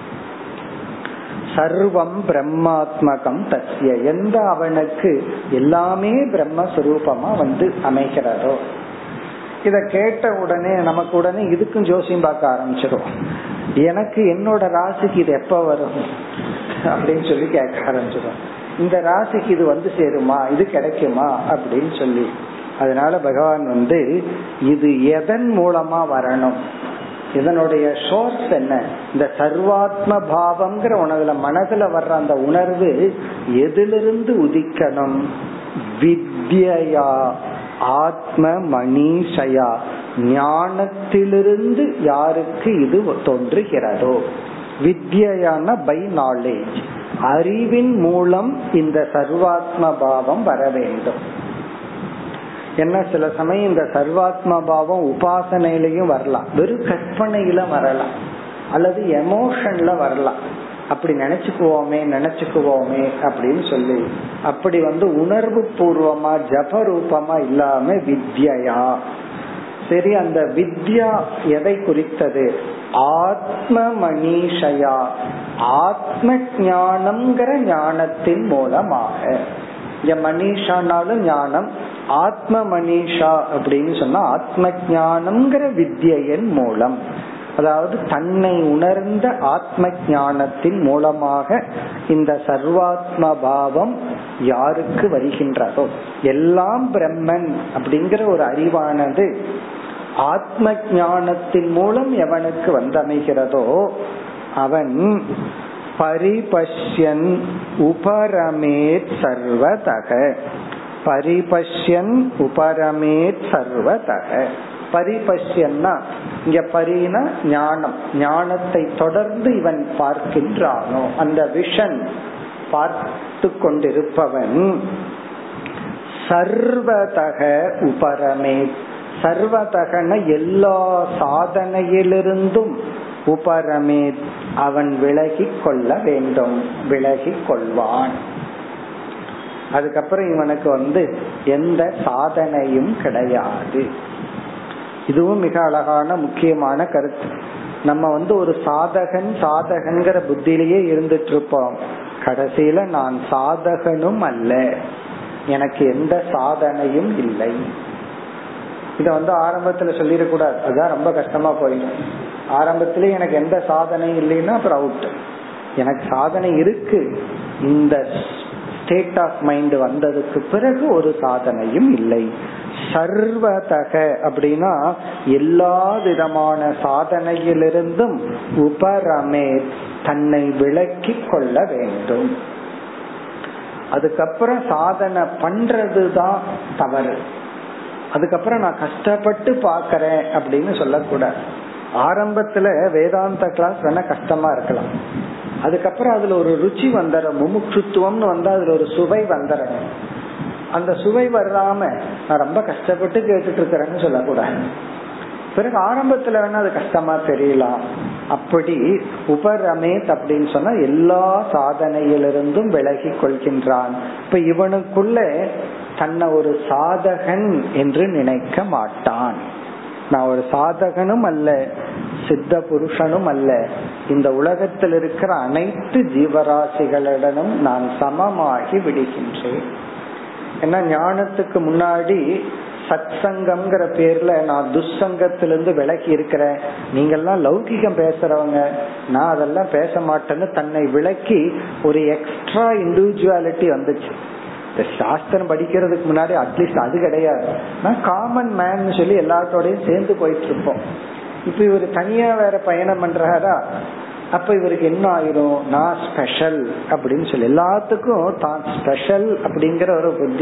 Speaker 1: சர்வம் பிரம்மாத்மகம் தஸ்ய எந்த அவனுக்கு எல்லாமே பிரம்மஸ்வரூபமா வந்து அமைகிறதோ இத கேட்ட உடனே நமக்கு உடனே இதுக்கும் ஜோசியம் பார்க்க ஆரம்பிச்சிடும் எனக்கு என்னோட ராசிக்கு இது எப்ப வரும் அப்படின்னு சொல்லி கேட்க ஆரம்பிச்சிடும் இந்த ராசிக்கு இது வந்து சேருமா இது கிடைக்குமா அப்படின்னு சொல்லி அதனால பகவான் வந்து இது எதன் மூலமா வரணும் இதனுடைய சோர்ஸ் என்ன இந்த சர்வாத்ம பாவம்ங்கிற உணவுல மனதுல வர்ற அந்த உணர்வு எதிலிருந்து உதிக்கணும் வித்யா ஆத்ம மணிஷயா ஞானத்திலிருந்து யாருக்கு இது தோன்றுகிறதோ வித்யான பை நாலேஜ் அறிவின் மூலம் இந்த சர்வாத்ம பாவம் வர வேண்டும் என்ன சில சமயம் இந்த சர்வாத்ம பாவம் உபாசனையிலையும் வரலாம் வெறும் கற்பனையில வரலாம் அல்லது எமோஷன்ல வரலாம் அப்படி நினைச்சுக்குவோமே நினைச்சுக்குவோமே அப்படின்னு சொல்லி அப்படி வந்து உணர்வு பூர்வமா ஜப ரூபமா இல்லாம வித்யா சரி அந்த வித்யா எதை குறித்தது ஆத்ம மணிஷயா ஆத்ம ஞானம்ங்கிற ஞானத்தின் மூலமாக இங்க மனிஷானாலும் ஞானம் ஆத்ம மனிஷா அப்படின்னு சொன்னா ஆத்ம ஞானம்ங்கிற வித்யின் மூலம் அதாவது தன்னை உணர்ந்த ஆத்ம ஞானத்தின் மூலமாக இந்த சர்வாத்ம பாவம் யாருக்கு வருகின்றதோ எல்லாம் பிரம்மன் அப்படிங்கிற ஒரு அறிவானது ஆத்ம ஞானத்தின் மூலம் எவனுக்கு வந்தமைகிறதோ அவன் பரிபஷ்யன் உபரமேத் சர்வதக பரிபஷ்யன் உபரமேத் சர்வதக பரிபஷ்யன்னா இங்க பரின ஞானம் ஞானத்தை தொடர்ந்து இவன் பார்க்கின்றானோ அந்த விஷன் பார்த்து கொண்டிருப்பவன் சர்வதக உபரமே சர்வதகன எல்லா சாதனையிலிருந்தும் உபரமே அவன் விலகி கொள்ள வேண்டும் விலகி கொள்வான் அதுக்கப்புறம் இவனுக்கு வந்து எந்த சாதனையும் கிடையாது இதுவும் மிக அழகான முக்கியமான கருத்து நம்ம வந்து ஒரு சாதகன் சாதகன்கிற புத்தியிலேயே இருந்துட்டு இருப்போம் கடைசியில நான் சாதகனும் அல்ல எனக்கு எந்த சாதனையும் இல்லை இத வந்து ஆரம்பத்துல சொல்லிடக்கூடாது அதுதான் ரொம்ப கஷ்டமா போயிடும் ஆரம்பத்திலே எனக்கு எந்த சாதனையும் இல்லைன்னா அப்புறம் அவுட் எனக்கு சாதனை இருக்கு இந்த ஸ்டேட் ஆஃப் மைண்ட் வந்ததுக்கு பிறகு ஒரு சாதனையும் இல்லை சர்வதக அப்படின்னா எல்லா விதமான சாதனையிலிருந்தும் உபரமே தன்னை விளக்கி கொள்ள வேண்டும் அதுக்கப்புறம் சாதனை பண்றதுதான் தவறு அதுக்கப்புறம் நான் கஷ்டப்பட்டு பாக்கிறேன் அப்படின்னு சொல்லக்கூடாது ஆரம்பத்துல வேதாந்த கிளாஸ் வேணா கஷ்டமா இருக்கலாம் அதுக்கப்புறம் அதுல ஒரு ருச்சி வந்துற முமுட்சுத்துவம்னு வந்தா அதுல ஒரு சுவை வந்துற அந்த சுவை வராம நான் ரொம்ப கஷ்டப்பட்டு கேட்டுட்டு இருக்கிறேன்னு சொல்லக்கூடாது பிறகு ஆரம்பத்துல வேணா அது கஷ்டமா தெரியலாம் அப்படி உபரமேத் அப்படின்னு சொன்னா எல்லா சாதனையிலிருந்தும் விலகி கொள்கின்றான் இப்ப இவனுக்குள்ள தன்னை ஒரு சாதகன் என்று நினைக்க மாட்டான் நான் ஒரு சாதகனும் அல்ல சித்த புருஷனும் அல்ல இந்த உலகத்தில் இருக்கிற அனைத்து ஜீவராசிகளுடனும் நான் சமமாகி விடுகின்றேன் ஏன்னா ஞானத்துக்கு முன்னாடி சத் சங்கம்ங்கிற பேர்ல நான் துஷ்சங்கத்திலிருந்து விலகி இருக்கிறேன் நீங்கெல்லாம் லௌகிகம் பேசுறவங்க நான் அதெல்லாம் பேச மாட்டேன்னு தன்னை விளக்கி ஒரு எக்ஸ்ட்ரா இண்டிவிஜுவாலிட்டி வந்துச்சு இந்த சாஸ்திரம் படிக்கிறதுக்கு முன்னாடி அட்லீஸ்ட் அது கிடையாது நான் காமன் மேன் சொல்லி எல்லாத்தோடையும் சேர்ந்து போயிட்டு இருப்போம் இப்ப இவர் தனியா வேற பயணம் பண்றாரா அப்ப இவருக்கு என்ன ஆயிரும் நான் ஸ்பெஷல் அப்படின்னு சொல்லி எல்லாத்துக்கும் தான் ஸ்பெஷல் அப்படிங்கிற ஒரு புத்தி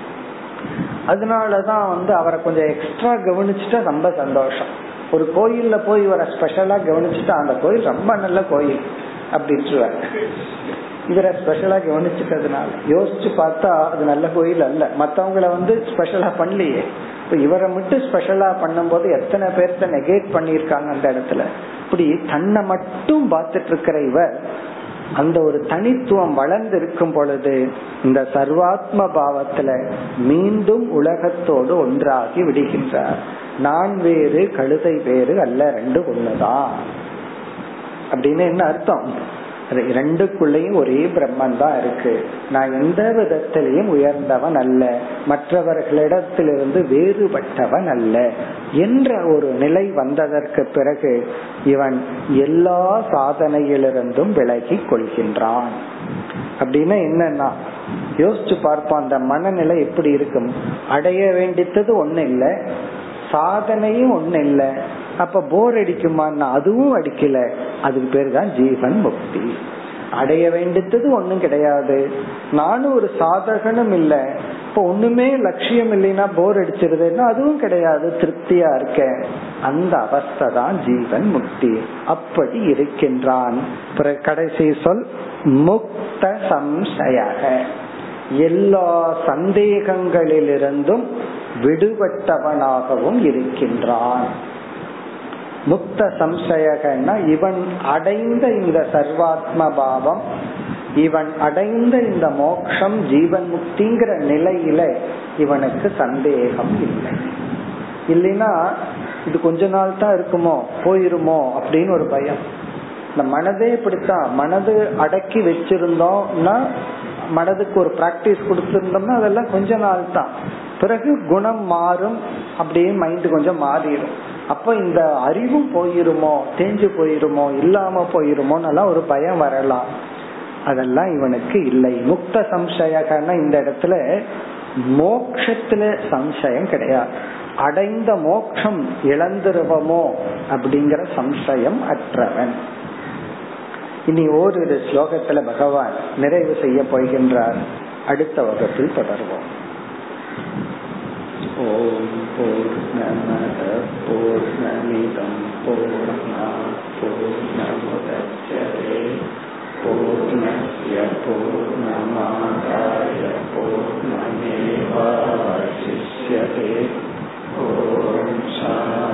Speaker 1: அதனாலதான் வந்து அவரை கொஞ்சம் எக்ஸ்ட்ரா கவனிச்சுட்டா ரொம்ப சந்தோஷம் ஒரு கோயில்ல போய் இவரை ஸ்பெஷலா கவனிச்சுட்டா அந்த கோயில் ரொம்ப நல்ல கோயில் அப்படின்ட்டுருவார் இவரை ஸ்பெஷலா கவனிச்சுட்டதுனால யோசிச்சு பார்த்தா அது நல்ல கோயில் அல்ல மத்தவங்களை வந்து ஸ்பெஷலா பண்ணலையே இப்ப இவரை மட்டும் ஸ்பெஷலா பண்ணும்போது எத்தனை பேர்த்த நெகேட் பண்ணிருக்காங்க அந்த இடத்துல இப்படி தன்னை மட்டும் பார்த்துட்டு இருக்கிற இவர் அந்த ஒரு தனித்துவம் வளர்ந்து இருக்கும் பொழுது இந்த சர்வாத்ம பாவத்துல மீண்டும் உலகத்தோடு ஒன்றாகி விடுகின்றார் நான் வேறு கழுதை வேறு அல்ல ரெண்டு ஒண்ணுதான் அப்படின்னு என்ன அர்த்தம் ரெண்டுக்குள்ளேயும் ஒரே பிரம்மன் தான் இருக்கு நான் எந்த விதத்திலையும் உயர்ந்தவன் அல்ல மற்றவர்களிடத்திலிருந்து வேறுபட்டவன் அல்ல என்ற ஒரு நிலை வந்ததற்கு பிறகு இவன் எல்லா சாதனையிலிருந்தும் விலகி கொள்கின்றான் அப்படின்னா என்னன்னா யோசிச்சு பார்ப்போம் அந்த மனநிலை எப்படி இருக்கும் அடைய வேண்டித்தது ஒண்ணு இல்லை சாதனையும் ஒண்ணு இல்லை அப்ப போர் அடிக்குமான்னா அதுவும் அடிக்கல அதுக்கு பேர் தான் ஜீவன் முக்தி அடைய வேண்டியது ஒண்ணும் கிடையாது நானும் ஒரு சாதகனும் இல்ல இப்ப ஒண்ணுமே லட்சியம் இல்லைன்னா போர் அடிச்சிருதுன்னா அதுவும் கிடையாது திருப்தியா இருக்க அந்த அவஸ்தை தான் ஜீவன் முக்தி அப்படி இருக்கின்றான் கடைசி சொல் முக்த சம்சயக எல்லா சந்தேகங்களிலிருந்தும் விடுபட்டவனாகவும் இருக்கின்றான் முக்த சம்சயகன்னா இவன் அடைந்த இந்த சர்வாத்ம பாவம் இவன் அடைந்த இந்த மோக்ஷம் ஜீவன் முக்திங்கிற நிலையில இவனுக்கு சந்தேகம் இல்லை இல்லைன்னா இது கொஞ்ச நாள் தான் இருக்குமோ போயிருமோ அப்படின்னு ஒரு பயம் இந்த மனதே இப்படித்தான் மனது அடக்கி வச்சிருந்தோம்னா மனதுக்கு ஒரு பிராக்டிஸ் கொடுத்திருந்தோம்னா அதெல்லாம் கொஞ்ச நாள் தான் பிறகு குணம் மாறும் அப்படியே மைண்ட் கொஞ்சம் மாறிடும் அப்ப இந்த அறிவும் போயிருமோ தேஞ்சு போயிருமோ இல்லாம போயிருமோ ஒரு பயம் வரலாம் அதெல்லாம் இவனுக்கு இல்லை முக்த சம்சயகன்னா இந்த இடத்துல மோக்ஷத்துல சம்சயம் கிடையாது அடைந்த மோக்ஷம் இழந்துருவமோ அப்படிங்கிற சம்சயம் அற்றவன் இனி ஓரிரு ஸ்லோகத்துல பகவான் நிறைவு செய்ய போகின்றார் அடுத்த வகுப்பில் தொடர்வோம் ஓம் பூர்ணமத பூர்ணமிதம் பூர்ணா பூர்ணமுதச்சதே பூர்ணஸ்ய பூர்ணமாதாய பூர்ணமேவாவசிஷ்யதே ஓம் சாந்தி